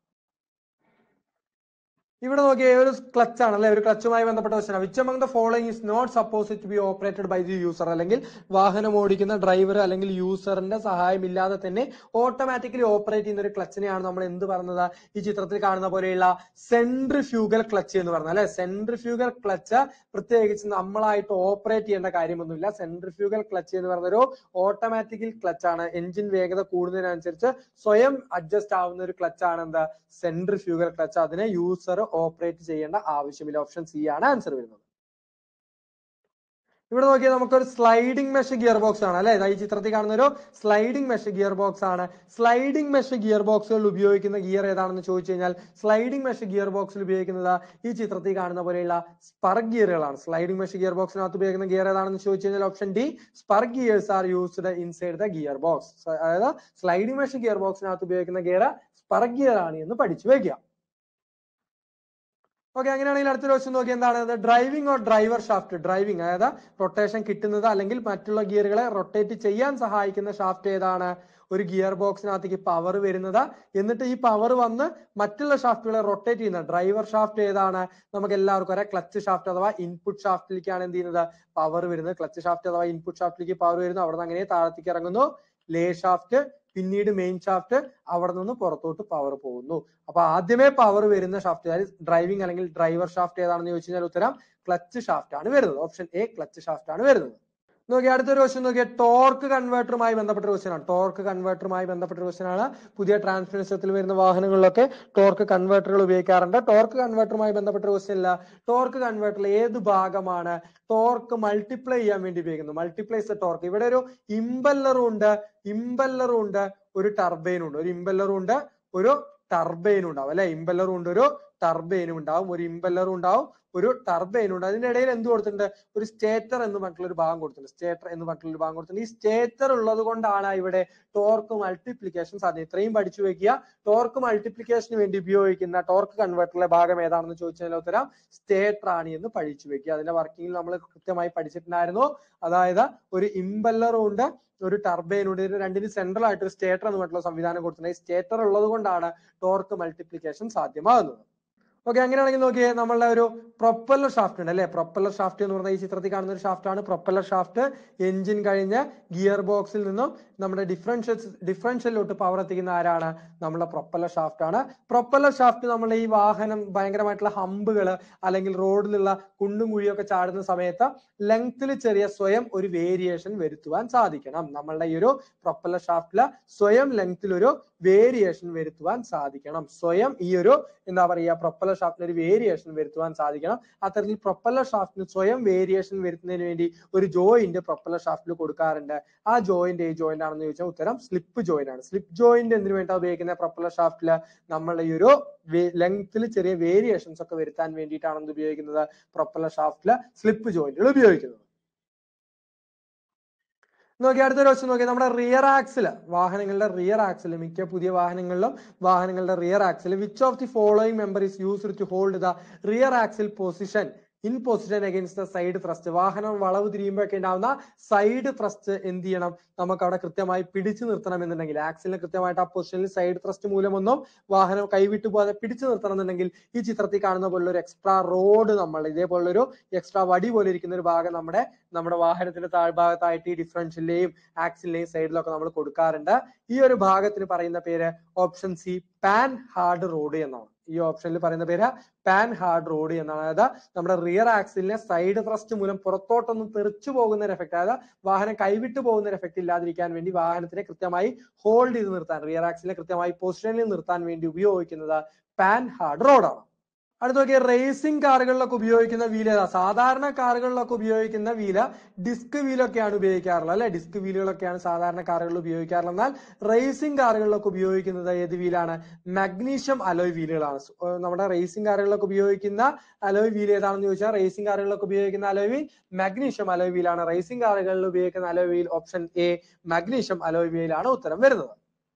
Speaker 1: ഇവിടെ നോക്കിയ ഒരു ക്ലച്ച് ആണ് അല്ലെ ഒരു ക്ലച്ചുമായി ബന്ധപ്പെട്ട question which among the following is not supposed to be operated by the user അല്ലെങ്കിൽ വാഹനം ഓടിക്കുന്ന ഡ്രൈവർ അല്ലെങ്കിൽ യൂസറിന്റെ സഹായം ഇല്ലാതെ തന്നെ ഓട്ടോമാറ്റിക്കലി ഓപ്പറേറ്റ് ചെയ്യുന്ന ഒരു ക്ലച്ചിനെയാണ് നമ്മൾ എന്ത് പറയുന്നത് ഈ ചിത്രത്തിൽ കാണുന്ന പോലെയുള്ള സെൻട്രിഫ്യൂഗൽ ക്ലച്ച് എന്ന് പറയുന്നത് അല്ലെ സെൻട്രിഫ്യൂഗൽ ക്ലച്ച് പ്രത്യേകിച്ച് നമ്മളായിട്ട് ഓപ്പറേറ്റ് ചെയ്യേണ്ട കാര്യമൊന്നുമില്ല സെൻട്രിഫ്യൂഗൽ ക്ലച്ച് എന്ന് പറയുന്ന ഒരു ഓട്ടോമാറ്റിക്കൽ ക്ലച്ച് ആണ് എഞ്ചിൻ വേഗത കൂടുന്നതിനനുസരിച്ച് സ്വയം അഡ്ജസ്റ്റ് ആവുന്ന ഒരു ക്ലച്ച് ആണ് എന്താ സെൻട്രിഫ്യൂഗൽ ക്ലച്ച് അതിനെ യൂസർ ഓപ്പറേറ്റ് ചെയ്യേണ്ട ആവശ്യമില്ല ഓപ്ഷൻ സി ആണ് ആൻസർ വരുന്നത് ഇവിടെ നോക്കിയാൽ നമുക്കൊരു സ്ലൈഡിംഗ് മെഷ് ഗിയർ ബോക്സ് ആണ് അല്ലെ ഈ ചിത്രത്തിൽ കാണുന്ന ഒരു സ്ലൈഡിംഗ് മെഷ് ഗിയർ ബോക്സ് ആണ് സ്ലൈഡിംഗ് മെഷ് ഗിയർ ബോക്സുകളിൽ ഉപയോഗിക്കുന്ന ഗിയർ ഏതാണെന്ന് ചോദിച്ചു കഴിഞ്ഞാൽ സ്ലൈഡിംഗ് മെഷ് ഗിയർ ബോക്സിൽ ഉപയോഗിക്കുന്നത് ഈ ചിത്രത്തിൽ കാണുന്ന പോലെയുള്ള സ്പർ ഗിയറുകളാണ് സ്ലൈഡിംഗ് മെഷ് ഗിയർ ബോക്സിനകത്ത് ഉപയോഗിക്കുന്ന ഗിയർ ഏതാണെന്ന് ചോദിച്ചു കഴിഞ്ഞാൽ option D spur gears are used inside the gear box അതായത് സ്ലൈഡിംഗ് മെഷ് ഗിയർ ബോക്സിനകത്ത് ഉപയോഗിക്കുന്ന ഗിയർ സ്പർ ഗിയർ ആണ് എന്ന് പഠിച്ചു വെക്കുക ഓക്കെ അങ്ങനെയാണെങ്കിൽ അടുത്തൊരു ക്വസ്റ്റ്യൻ നോക്കി എന്താണ് driving or driver shaft driving അതായത് റൊട്ടേഷൻ കിട്ടുന്നത് അല്ലെങ്കിൽ മറ്റുള്ള ഗിയറുകളെ റൊട്ടേറ്റ് ചെയ്യാൻ സഹായിക്കുന്ന ഷാഫ്റ്റ് ഏതാണ് ഒരു ഗിയർ ബോക്സിനകത്തേക്ക് പവർ വരുന്നത് എന്നിട്ട് ഈ പവർ വന്ന് മറ്റുള്ള ഷാഫ്റ്റുകളെ റൊട്ടേറ്റ് ചെയ്യുന്ന ഡ്രൈവർ ഷാഫ്റ്റ് ഏതാണ് നമുക്ക് എല്ലാവർക്കും അറിയാം ക്ലച്ച് ഷാഫ്റ്റ് അഥവാ ഇൻപുട്ട് ഷാഫ്റ്റിലേക്കാണ് എന്ത് ചെയ്യുന്നത് പവർ വരുന്നത് ക്ലച്ച് ഷാഫ്റ്റ് അഥവാ ഇൻപുട്ട് ഷാഫ്റ്റിലേക്ക് പവർ വരുന്നു അവിടെ നിന്ന് അങ്ങനെ താഴത്തേക്ക് ഇറങ്ങുന്നു ലേ ഷാഫ്റ്റ് പിന്നീട് മെയിൻ ഷാഫ്റ്റ് അവിടെ നിന്ന് പുറത്തോട്ട് പവർ പോകുന്നു അപ്പൊ ആദ്യമേ പവർ വരുന്ന ഷാഫ്റ്റ് അതായത് ഡ്രൈവിംഗ് അല്ലെങ്കിൽ ഡ്രൈവർ ഷാഫ്റ്റ് ഏതാണെന്ന് ചോദിച്ചു കഴിഞ്ഞാൽ ഉത്തരം ക്ലച്ച് ഷാഫ്റ്റ് ആണ് വരുന്നത് ഓപ്ഷൻ എ ക്ലച്ച് ഷാഫ്റ്റ് ആണ് വരുന്നത് നോക്കി അടുത്തൊരു ക്വസ്റ്റ്യൻ നോക്കിയാൽ ടോർക്ക് കൺവേർട്ടറുമായി ബന്ധപ്പെട്ട ക്വസ്റ്റ്യൻ ആണ് ടോർക്ക് കൺവേർട്ടറുമായി ബന്ധപ്പെട്ട ക്വസ്റ്റ്യൻ ആണ് പുതിയ ട്രാൻസ്മിഷൻ സിസ്റ്റത്തിൽ വരുന്ന വാഹനങ്ങളിലൊക്കെ ടോർക്ക് കൺവേർട്ടറുകൾ ഉപയോഗിക്കാറുണ്ട് ടോർക്ക് കൺവേർട്ടറുമായി ബന്ധപ്പെട്ട ക്വസ്റ്റ്യൻ ഇല്ല ടോർക്ക് കൺവേർട്ടറിൽ ഏത് ഭാഗമാണ് ടോർക്ക് മൾട്ടിപ്ലൈ ചെയ്യാൻ വേണ്ടി ഉപയോഗിക്കുന്നത് മൾട്ടിപ്ലൈസ് ടോർക്ക് ഇവിടെ ഒരു ഇമ്പല്ലറും ഉണ്ട് ഇമ്പല്ലറും ഉണ്ട് ഒരു ടർബൈനും ഉണ്ട് ഒരു ഇമ്പല്ലറും ഉണ്ട് ഒരു ടർബൈനും ഉണ്ടാവും അല്ലെ ഇമ്പല്ലറും ഉണ്ട് ഒരു ടർബൈനും ഉണ്ടാവും ഒരു ഇമ്പല്ലറും ഉണ്ടാവും ഒരു ടർബൈനും ഉണ്ട് അതിന്റെ ഇടയിൽ എന്ത് കൊടുത്തിട്ടുണ്ട് ഒരു സ്റ്റേറ്റർ എന്ന് പറഞ്ഞിട്ടുള്ള ഒരു ഭാഗം കൊടുത്തിട്ടുണ്ട് സ്റ്റേറ്റർ എന്ന് പറഞ്ഞിട്ടുള്ള ഒരു ഭാഗം കൊടുത്തിട്ടുണ്ട് ഈ സ്റ്റേറ്റർ ഉള്ളത് കൊണ്ടാണ് ഇവിടെ ടോർക്ക് മൾട്ടിപ്ലിക്കേഷൻ സാധ്യത ഇത്രയും പഠിച്ചു വെക്കുക ടോർക്ക് മൾട്ടിപ്ലിക്കേഷന് വേണ്ടി ഉപയോഗിക്കുന്ന ടോർക്ക് കൺവേർട്ടറിലെ ഭാഗം ഏതാണെന്ന് ചോദിച്ചാൽ ഉത്തരം സ്റ്റേറ്റർ ആണ് എന്ന് പഠിച്ചു വെക്കുക അതിന്റെ വർക്കിംഗിൽ നമ്മൾ കൃത്യമായി പഠിച്ചിട്ടുണ്ടായിരുന്നു അതായത് ഒരു ഇമ്പല്ലറും ഉണ്ട് ഒരു ടർബൈൻ ഉണ്ട് ഇതിന് രണ്ടിന് സെൻട്രൽ ആയിട്ട് ഒരു സ്റ്റേറ്റർ എന്ന് പറഞ്ഞിട്ടുള്ള സംവിധാനം കൊടുത്തിട്ടുണ്ട് ഈ സ്റ്റേറ്റർ ഉള്ളത് കൊണ്ടാണ് ടോർക്ക് മൾട്ടിപ്ലിക്കേഷൻ സാധ്യമാകുന്നത് ഓക്കെ അങ്ങനെയാണെങ്കിൽ നോക്കിയേ നമ്മളുടെ ഒരു പ്രൊപ്പല്ലർ ഷാഫ്റ്റ് ഉണ്ട് അല്ലെ പ്രൊപ്പല്ലർ ഷാഫ്റ്റ് എന്ന് പറഞ്ഞാൽ ഈ ചിത്രത്തിൽ കാണുന്ന ഒരു ഷാഫ്റ്റ് ആണ് പ്രൊപ്പല്ലർ ഷാഫ്റ്റ് എഞ്ചിൻ കഴിഞ്ഞ് ഗിയർ ബോക്സിൽ നിന്നും നമ്മുടെ ഡിഫറൻഷ്യൽ ഡിഫറൻഷ്യലിലോട്ട് പവർ എത്തിക്കുന്ന ആരാണ് നമ്മുടെ പ്രൊപ്പല്ലർ ഷാഫ്റ്റ് ആണ് പ്രൊപ്പല്ലർ ഷാഫ്റ്റ് നമ്മുടെ ഈ വാഹനം ഭയങ്കരമായിട്ടുള്ള ഹമ്പുകൾ അല്ലെങ്കിൽ റോഡിലുള്ള കുണ്ടും കുഴിയൊക്കെ ചാടുന്ന സമയത്ത് ലെങ്ത്തിൽ ചെറിയ സ്വയം ഒരു വേരിയേഷൻ വരുത്തുവാൻ സാധിക്കണം നമ്മളുടെ ഈ ഒരു പ്രൊപ്പല്ലർ ഷാഫ്റ്റില് സ്വയം ലെങ്ത്തിൽ ഒരു വേരിയേഷൻ വരുത്തുവാൻ സാധിക്കണം സ്വയം ഈ ഒരു എന്താ പറയുക പ്രൊപ്പല്ലർ ഷാഫ്റ്റിന് ഒരു വേരിയേഷൻ വരുത്തുവാൻ സാധിക്കണം അത്തരത്തിൽ പ്രൊപ്പല്ലർ ഷാഫ്റ്റിന് സ്വയം വേരിയേഷൻ വരുത്തുന്നതിന് വേണ്ടി ഒരു ജോയിന്റ് പ്രൊപ്പല്ലർ ഷാഫ്റ്റിൽ കൊടുക്കാറുണ്ട് ആ ജോയിന്റ് ഈ ജോയിന്റ് ആണെന്ന് ചോദിച്ചാൽ ഉത്തരം സ്ലിപ്പ് ജോയിന്റ് ആണ് സ്ലിപ്പ് ജോയിന്റ് എന്തിനു വേണ്ടിയാണ് ഉപയോഗിക്കുന്നത് പ്രൊപ്പല്ലർ ഷാഫ്റ്റില് നമ്മൾ ഈ ഒരു ലെങ്ത്തിൽ ചെറിയ വേരിയേഷൻസ് ഒക്കെ വരുത്താൻ വേണ്ടിയിട്ടാണ് എന്ത് ഉപയോഗിക്കുന്നത് പ്രൊപ്പല്ലർ ഷാഫ്റ്റില് സ്ലിപ്പ് ജോയിന്റുകൾ ഉപയോഗിക്കുന്നത് നോക്കി അടുത്തൊരു ക്വസ്റ്റ്യൻ നോക്കി നമ്മുടെ റിയർ ആക്സിൽ വാഹനങ്ങളുടെ റിയർ ആക്സിൽ മിക്ക പുതിയ വാഹനങ്ങളിലും വാഹനങ്ങളുടെ rear axle which of the following member is used to hold the rear axle position in position against the side thrust വാഹനം വളവ് തിരിയുമ്പോഴൊക്കെ ഉണ്ടാവുന്ന സൈഡ് ത്രസ്റ്റ് എന്ത് ചെയ്യണം നമുക്ക് അവിടെ കൃത്യമായി പിടിച്ചു നിർത്തണം എന്നുണ്ടെങ്കിൽ ആക്സിലിന് കൃത്യമായിട്ട് ആ പൊസിഷനിൽ സൈഡ് ത്രസ്റ്റ് മൂലമൊന്നും വാഹനം കൈവിട്ടു പോകാതെ പിടിച്ചു നിർത്തണം എന്നുണ്ടെങ്കിൽ ഈ ചിത്രത്തിൽ കാണുന്ന പോലുള്ള ഒരു എക്സ്ട്രാ റോഡ് നമ്മൾ ഇതേപോലൊരു എക്സ്ട്രാ വടി പോലെ ഇരിക്കുന്ന ഒരു ഭാഗം നമ്മുടെ നമ്മുടെ വാഹനത്തിന്റെ താഴ്ഭാഗത്തായിട്ട് ഈ ഡിഫറൻഷ്യലിന്റെയും ആക്സിലിന്റെയും സൈഡിലൊക്കെ നമ്മൾ കൊടുക്കാറുണ്ട് ഈ ഒരു ഭാഗത്തിന് പറയുന്ന പേര് option C Panhard rod എന്നാണ് ഈ ഓപ്ഷനിൽ പറയുന്ന പേര് പാൻ ഹാർഡ് റോഡ് എന്നാണ് അതായത് നമ്മുടെ റിയർ ആക്സിലിനെ സൈഡ് ത്രസ്റ്റ് മൂലം പുറത്തോട്ടൊന്നും തെറിച്ചു പോകുന്ന ഒരു എഫക്ട് അതായത് വാഹനം കൈവിട്ടു പോകുന്ന ഒരു എഫക്ട് ഇല്ലാതിരിക്കാൻ വേണ്ടി വാഹനത്തിനെ കൃത്യമായി ഹോൾഡ് ചെയ്ത് നിർത്താൻ റിയർ ആക്സിലിനെ കൃത്യമായി പൊസിഷനിൽ നിർത്താൻ വേണ്ടി ഉപയോഗിക്കുന്നത് പാൻ ഹാർഡ് റോഡാണ് അടുത്ത നോക്കിയ റേസിംഗ് കാറുകളിലൊക്കെ ഉപയോഗിക്കുന്ന വീല് ഏതാ സാധാരണ കാറുകളിലൊക്കെ ഉപയോഗിക്കുന്ന വീല് ഡിസ്ക് വീലൊക്കെയാണ് ഉപയോഗിക്കാറുള്ളത് അല്ലെ ഡിസ്ക് വീലുകളൊക്കെയാണ് സാധാരണ കാറുകളിൽ ഉപയോഗിക്കാറുള്ളത് എന്നാൽ റേസിംഗ് കാറുകളിലൊക്കെ ഉപയോഗിക്കുന്നത് ഏത് വീലാണ് മഗ്നീഷ്യം അലോയ് വീലുകളാണ് സ്- ഏർ നമ്മുടെ റേസിംഗ് കാറുകളിലൊക്കെ ഉപയോഗിക്കുന്ന അലോയ് വീൽ ഏതാണെന്ന് ചോദിച്ചാൽ റേസിംഗ് കാറുകളിലൊക്കെ ഉപയോഗിക്കുന്ന അലോയ് വീൽ മഗ്നീഷ്യം അലോയ് വീലാണ് റേസിംഗ് കാറുകളിൽ ഉപയോഗിക്കുന്ന alloy wheel option A magnesium alloy വീലാണ് ഉത്തരം വരുന്നത്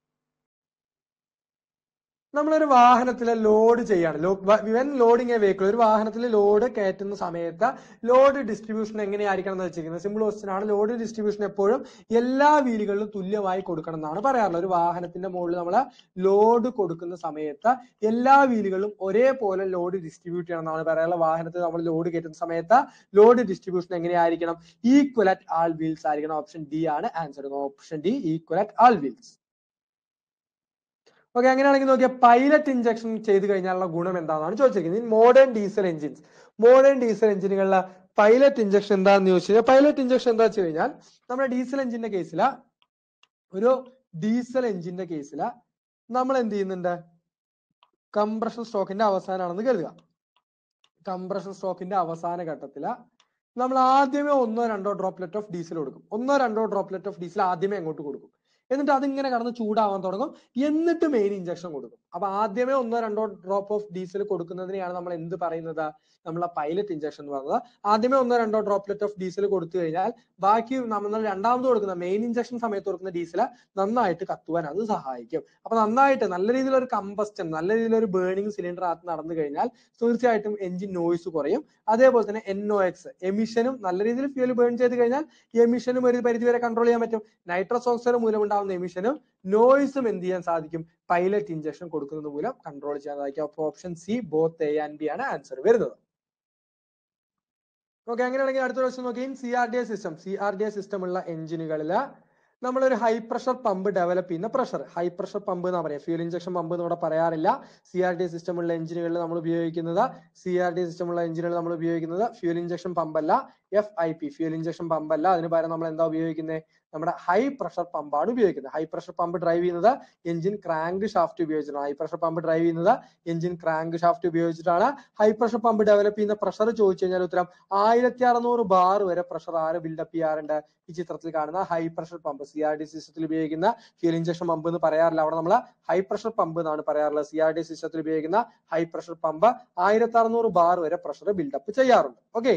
Speaker 1: നമ്മളൊരു വാഹനത്തിൽ ലോഡ് ചെയ്യാണ് വെൻ ലോഡിങ് എ വെഹിക്കിൾ ഒരു വാഹനത്തിൽ ലോഡ് കയറ്റുന്ന സമയത്ത് ലോഡ് ഡിസ്ട്രിബ്യൂഷൻ എങ്ങനെയായിരിക്കണം എന്ന് വെച്ചിരിക്കുന്നത് സിമ്പിൾ ക്വസ്റ്റൻ ആണ് ലോഡ് ഡിസ്ട്രിബ്യൂഷൻ എപ്പോഴും എല്ലാ വീലുകളിലും തുല്യമായി കൊടുക്കണം എന്നാണ് പറയാറുള്ളത് ഒരു വാഹനത്തിന്റെ മുകളിൽ നമ്മൾ ലോഡ് കൊടുക്കുന്ന സമയത്ത് എല്ലാ വീലുകളിലും ഒരേപോലെ ലോഡ് ഡിസ്ട്രിബ്യൂട്ട് ചെയ്യണം എന്നാണ് പറയാറുള്ളത് വാഹനത്തിൽ നമ്മൾ ലോഡ് കയറ്റുന്ന സമയത്ത് ലോഡ് ഡിസ്ട്രിബ്യൂഷൻ എങ്ങനെയായിരിക്കണം ഈക്വൽ അറ്റ് ആൾ വീൽസ് ആയിരിക്കണം ഓപ്ഷൻ ഡി ആണ് answer option D equal at all wheels okay അങ്ങനെയാണെങ്കിൽ നോക്കിയാൽ പൈലറ്റ് ഇഞ്ചക്ഷൻ ചെയ്ത് കഴിഞ്ഞാലുള്ള ഗുണം എന്താണെന്നാണ് ചോദിച്ചിരിക്കുന്നത് modern diesel engines modern diesel എഞ്ചിനുകളിലെ പൈലറ്റ് ഇഞ്ചക്ഷൻ എന്താണെന്ന് ചോദിച്ചു കഴിഞ്ഞാൽ പൈലറ്റ് ഇഞ്ചക്ഷൻ എന്താ വെച്ച് കഴിഞ്ഞാൽ നമ്മുടെ ഡീസൽ എഞ്ചിന്റെ കേസിൽ ഒരു ഡീസൽ എഞ്ചിന്റെ കേസിൽ നമ്മൾ എന്ത് ചെയ്യുന്നുണ്ട് കംപ്രഷൻ സ്റ്റോക്കിന്റെ അവസാനമാണെന്ന് കരുതുക കംപ്രഷൻ സ്റ്റോക്കിന്റെ അവസാന ഘട്ടത്തില് നമ്മൾ ആദ്യമേ ഒന്നോ രണ്ടോ ഡ്രോപ്ലെറ്റ് ഓഫ് ഡീസൽ കൊടുക്കും ഒന്നോ രണ്ടോ ഡ്രോപ്ലെറ്റ് ഓഫ് ഡീസൽ ആദ്യമേ അങ്ങോട്ട് കൊടുക്കും എന്നിട്ട് അതിങ്ങനെ കടന്ന് ചൂടാവാൻ തുടങ്ങും എന്നിട്ട് മെയിൻ ഇഞ്ചക്ഷൻ കൊടുക്കും അപ്പൊ ആദ്യമേ ഒന്നോ രണ്ടോ ഡ്രോപ്പ് ഓഫ് ഡീസൽ കൊടുക്കുന്നതിനെയാണ് നമ്മൾ എന്ത് പറയുന്നത് നമ്മളെ പൈലറ്റ് ഇഞ്ചക്ഷൻ എന്ന് പറയുന്നത് ആദ്യമേ ഒന്നോ രണ്ടോ ഡ്രോപ്ലെറ്റ് ഓഫ് ഡീസൽ കൊടുത്തു കഴിഞ്ഞാൽ ബാക്കി നമ്മൾ രണ്ടാമത് കൊടുക്കുന്ന മെയിൻ ഇഞ്ചക്ഷൻ സമയത്ത് കൊടുക്കുന്ന ഡീസൽ നന്നായിട്ട് കത്തുവാൻ അത് സഹായിക്കും അപ്പൊ നന്നായിട്ട് നല്ല രീതിയിലൊരു കമ്പസ്റ്റൻ നല്ല രീതിയിലൊരു ബേണിംഗ് സിലിണ്ടർ അകത്ത് നടന്നു കഴിഞ്ഞാൽ തീർച്ചയായിട്ടും എഞ്ചിൻ നോയ്സ് കുറയും അതേപോലെ തന്നെ എൻ ഒ എക്സ് എമിഷനും നല്ല രീതിയിൽ ഫ്യൂൽ ബേൺ ചെയ്ത് കഴിഞ്ഞാൽ എമിഷനും ഒരു പരിധി വരെ കൺട്രോൾ ചെയ്യാൻ പറ്റും നൈട്രസ് ഓക്സൈഡ് മൂലം ഉണ്ടാകുന്ന എമിഷനും നോയ്സും എന്ത് ചെയ്യാൻ സാധിക്കും പൈലറ്റ് ഇഞ്ചക്ഷൻ കൊടുക്കുന്നത് മൂലം കൺട്രോൾ ചെയ്യാൻ സാധിക്കും അപ്പൊ option C both A and B ആണ് ആൻസർ വരുന്നത് ഓക്കെ അങ്ങനെയാണെങ്കിൽ അടുത്ത ക്വസ്റ്റ്യൻ നോക്കി C R D A system C R D A system ഉള്ള എഞ്ചിനുകളിൽ നമ്മളൊരു ഹൈ പ്രഷർ പമ്പ് ഡെവലപ്പ് ചെയ്യുന്ന പ്രഷർ ഹൈ പ്രഷർ പമ്പ് എന്ന് പറയാം ഫ്യൂൽ ഇഞ്ചക്ഷൻ പമ്പ് എന്ന് ഇവിടെ പറയാറില്ല സി ആർ ഡി സിസ്റ്റം ഉള്ള എഞ്ചിനുകളിൽ നമ്മൾ ഉപയോഗിക്കുന്നത് സി ആർ ഡി സിസ്റ്റം ഉള്ള എഞ്ചിനുകൾ നമ്മൾ ഉപയോഗിക്കുന്നത് ഫ്യൂൽ ഇഞ്ചക്ഷൻ പമ്പ് അല്ല F I P fuel injection pump അല്ല അതിന് പകരം നമ്മൾ എന്താ ഉപയോഗിക്കുന്നത് നമ്മുടെ ഹൈ പ്രഷർ പമ്പാണ് ഉപയോഗിക്കുന്നത് ഹൈ പ്രഷർ പമ്പ് ഡ്രൈവ് ചെയ്യുന്നത് എഞ്ചിൻ ക്രാങ്ക് ഷാഫ്റ്റ് ഉപയോഗിച്ചിട്ടാണ് ഹൈ പ്രഷർ പമ്പ് ഡ്രൈവ് ചെയ്യുന്നത് എഞ്ചിൻ ക്രാങ്ക് ഷാഫ്റ്റ് ഉപയോഗിച്ചിട്ടാണ് ഹൈ പ്രഷർ പമ്പ് ഡെവലപ്പ് ചെയ്യുന്ന പ്രഷർ ചോദിച്ചു കഴിഞ്ഞാൽ ഉത്തരം ആയിരത്തി അറുന്നൂറ് ബാർ വരെ പ്രഷർ ആര് ബിൽഡപ്പ് ചെയ്യാറുണ്ട് ഈ ചിത്രത്തിൽ കാണുന്ന high pressure pump C R D സിസ്റ്റത്തിൽ ഉപയോഗിക്കുന്ന ഫ്യൂൽ ഇഞ്ചക്ഷൻ പമ്പ് എന്ന് പറയാറില്ല അവിടെ നമ്മൾ ഹൈ പ്രഷർ പമ്പ് എന്നാണ് പറയാറുള്ളത് സി ആർ ഡി സിസ്റ്റത്തിൽ ഉപയോഗിക്കുന്ന ഹൈ പ്രഷർ പമ്പ് ആയിരത്തി അറുന്നൂറ് ബാർ വരെ പ്രഷർ ബിൽഡപ്പ് ചെയ്യാറുണ്ട് ഓക്കെ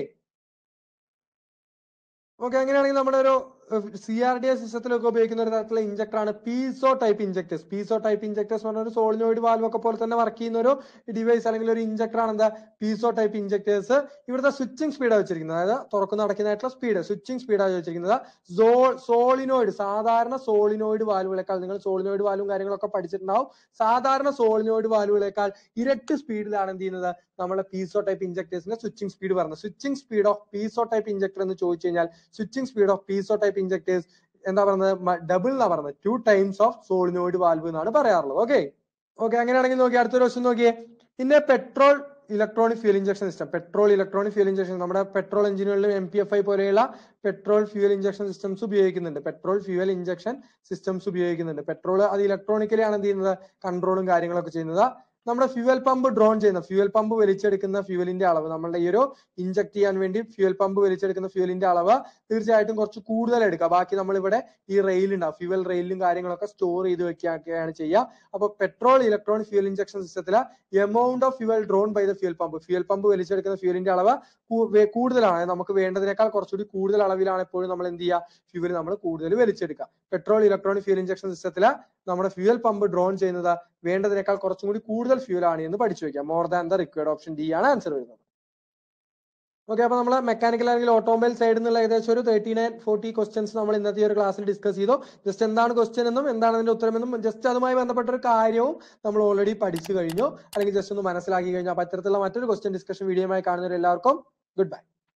Speaker 1: ഓക്കെ അങ്ങനെയാണെങ്കിൽ നമ്മുടെ ഒരു സി ആർ ഡി എസ് സിസ്റ്റത്തിലൊക്കെ ഉപയോഗിക്കുന്ന ഒരു തരത്തിലുള്ള ഇഞ്ചക്ടർ ആണ് piezo type injectors piezo type injectors പറഞ്ഞ ഒരു സോളിനോയിഡ് വാൽവ് ഒക്കെ പോലെ തന്നെ വർക്ക് ചെയ്യുന്ന ഒരു ഡിവൈസ് അല്ലെങ്കിൽ ഒരു ഇഞ്ചക്ടർ ആണ് എന്താ പീസോ ടൈപ്പ് ഇഞ്ചക്ടേഴ്സ് ഇവിടുത്തെ സ്വിച്ചിങ് സ്പീഡാണ് വെച്ചിരിക്കുന്നത് അതായത് തുറക്കുന്ന അടയ്ക്കുന്നതായിട്ടുള്ള സ്പീഡ് സ്വിച്ചിങ് സ്പീഡാണ് വെച്ചിരിക്കുന്നത് സോ സോളിനോയിഡ് സാധാരണ സോളിനോയിഡ് വാൽവുകളെക്കാൾ നിങ്ങൾ സോളിനോയിഡ് വാൽവും കാര്യങ്ങളൊക്കെ പഠിച്ചിട്ടുണ്ടാവും സാധാരണ സോളിനോയിഡ് വാൽവുകളെക്കാൾ ഇരട്ടി സ്പീഡിലാണ് എന്ത് ചെയ്യുന്നത് നമ്മളെ പീസോ ടൈപ്പ് ഇഞ്ചക്ടേഴ്സിന്റെ സ്വിച്ചിങ് സ്പീഡ് പറഞ്ഞത് switching speed of piezo type injector എന്ന് ചോദിച്ചു കഴിഞ്ഞാൽ switching speed of piezo type injectors എന്താ പറയുന്നത് ഡബിൾ എന്നാ പറയുന്നത് two times of solenoid valve എന്നാണ് പറയാറുള്ളത് ഓക്കെ ഓക്കെ അങ്ങനെയാണെങ്കിൽ നോക്കി അടുത്തൊരു ക്വസ്റ്റ്യൻ നോക്കിയേ പിന്നെ petrol electronic fuel injection system petrol electronic fuel injection നമ്മുടെ പെട്രോൾ എഞ്ചിനുകളിലും എം പി എഫ് ഐ പോലെയുള്ള പെട്രോൾ ഫ്യൂൽ ഇഞ്ചക്ഷൻ സിസ്റ്റംസ് ഉപയോഗിക്കുന്നുണ്ട് പെട്രോൾ ഫ്യൂൽ ഇഞ്ചക്ഷൻ സിസ്റ്റംസ് ഉപയോഗിക്കുന്നുണ്ട് പെട്രോൾ അത് ഇലക്ട്രോണിക്കലി ആണ് എന്ത് ചെയ്യുന്നത് കൺട്രോളും കാര്യങ്ങളൊക്കെ ചെയ്യുന്നത് നമ്മുടെ ഫ്യൂവൽ പമ്പ് ഡ്രോൺ ചെയ്യുന്ന ഫ്യൂവൽ പമ്പ് വലിച്ചെടുക്കുന്ന ഫ്യൂവലിന്റെ അളവ് നമ്മളുടെ ഈ ഒരു ഇഞ്ചക്ട് ചെയ്യാൻ വേണ്ടി ഫ്യൂവൽ പമ്പ് വലിച്ചെടുക്കുന്ന ഫ്യൂവലിന്റെ അളവ് തീർച്ചയായിട്ടും കുറച്ച് കൂടുതൽ എടുക്കുക ബാക്കി നമ്മൾ ഇവിടെ ഈ റെയിൽ ഉണ്ടാവും ഫ്യൂവൽ റെയിലും കാര്യങ്ങളൊക്കെ സ്റ്റോർ ചെയ്ത് വെക്കുകയാണ് ചെയ്യുക അപ്പൊ പെട്രോൾ ഇലക്ട്രോണിക് ഫ്യൂൽ ഇഞ്ചക്ഷൻ സിസ്റ്റത്തില് amount of fuel drawn by the fuel pump fuel pump വലിച്ചെടുക്കുന്ന ഫ്യൂലിന്റെ അളവ് കൂ- വേ- കൂടുതലാണ് അതായത് നമുക്ക് വേണ്ടതിനേക്കാൾ കുറച്ചുകൂടി കൂടുതൽ അളവിലാണ് എപ്പോഴും നമ്മൾ എന്ത് ചെയ്യുക ഫ്യൂവൽ നമ്മൾ കൂടുതൽ വലിച്ചെടുക്കുക പെട്രോൾ ഇലക്ട്രോണിക് ഫ്യൂൽ ഇഞ്ചക്ഷൻ സിസ്റ്റത്തില് നമ്മുടെ ഫ്യൂവൽ പമ്പ് ഡ്രോൺ ചെയ്യുന്നത് വേണ്ടതിനേക്കാൾ കുറച്ചും കൂടി കൂടുതൽ ഫ്യൂൽ ആണ് എന്ന് പഠിച്ചു വെക്കാം more than the required option D ആണ് ആൻസർ വരുന്നത് ഓക്കെ അപ്പൊ നമ്മൾ മെക്കാനിക്കൽ അല്ലെങ്കിൽ ഓട്ടോമൊബൈൽ സൈഡിൽ നിന്നുള്ള ഏകദേശം ഒരു തേർട്ടി നയൻ ഫോർട്ടി ക്വസ്റ്റ്യൻസ് നമ്മൾ ഇന്നത്തെ ഈ ഒരു ക്ലാസ്സിൽ ഡിസ്കസ് ചെയ്തു ജസ്റ്റ് എന്താണ് ക്വസ്റ്റ്യൻ എന്നും എന്താണ് അതിന്റെ ഉത്തരമെന്നും ജസ്റ്റ് അതുമായി ബന്ധപ്പെട്ട ഒരു കാര്യവും നമ്മൾ ഓൾറെഡി പഠിച്ചു കഴിഞ്ഞു അല്ലെങ്കിൽ ജസ്റ്റ് ഒന്ന് മനസ്സിലാക്കി കഴിഞ്ഞു അപ്പൊ അത്തരത്തിലുള്ള മറ്റൊരു ക്വസ്റ്റ്യൻ ഡിസ്കഷൻ വീഡിയോയുമായി കാണുന്നവർ എല്ലാവർക്കും ഗുഡ് ബൈ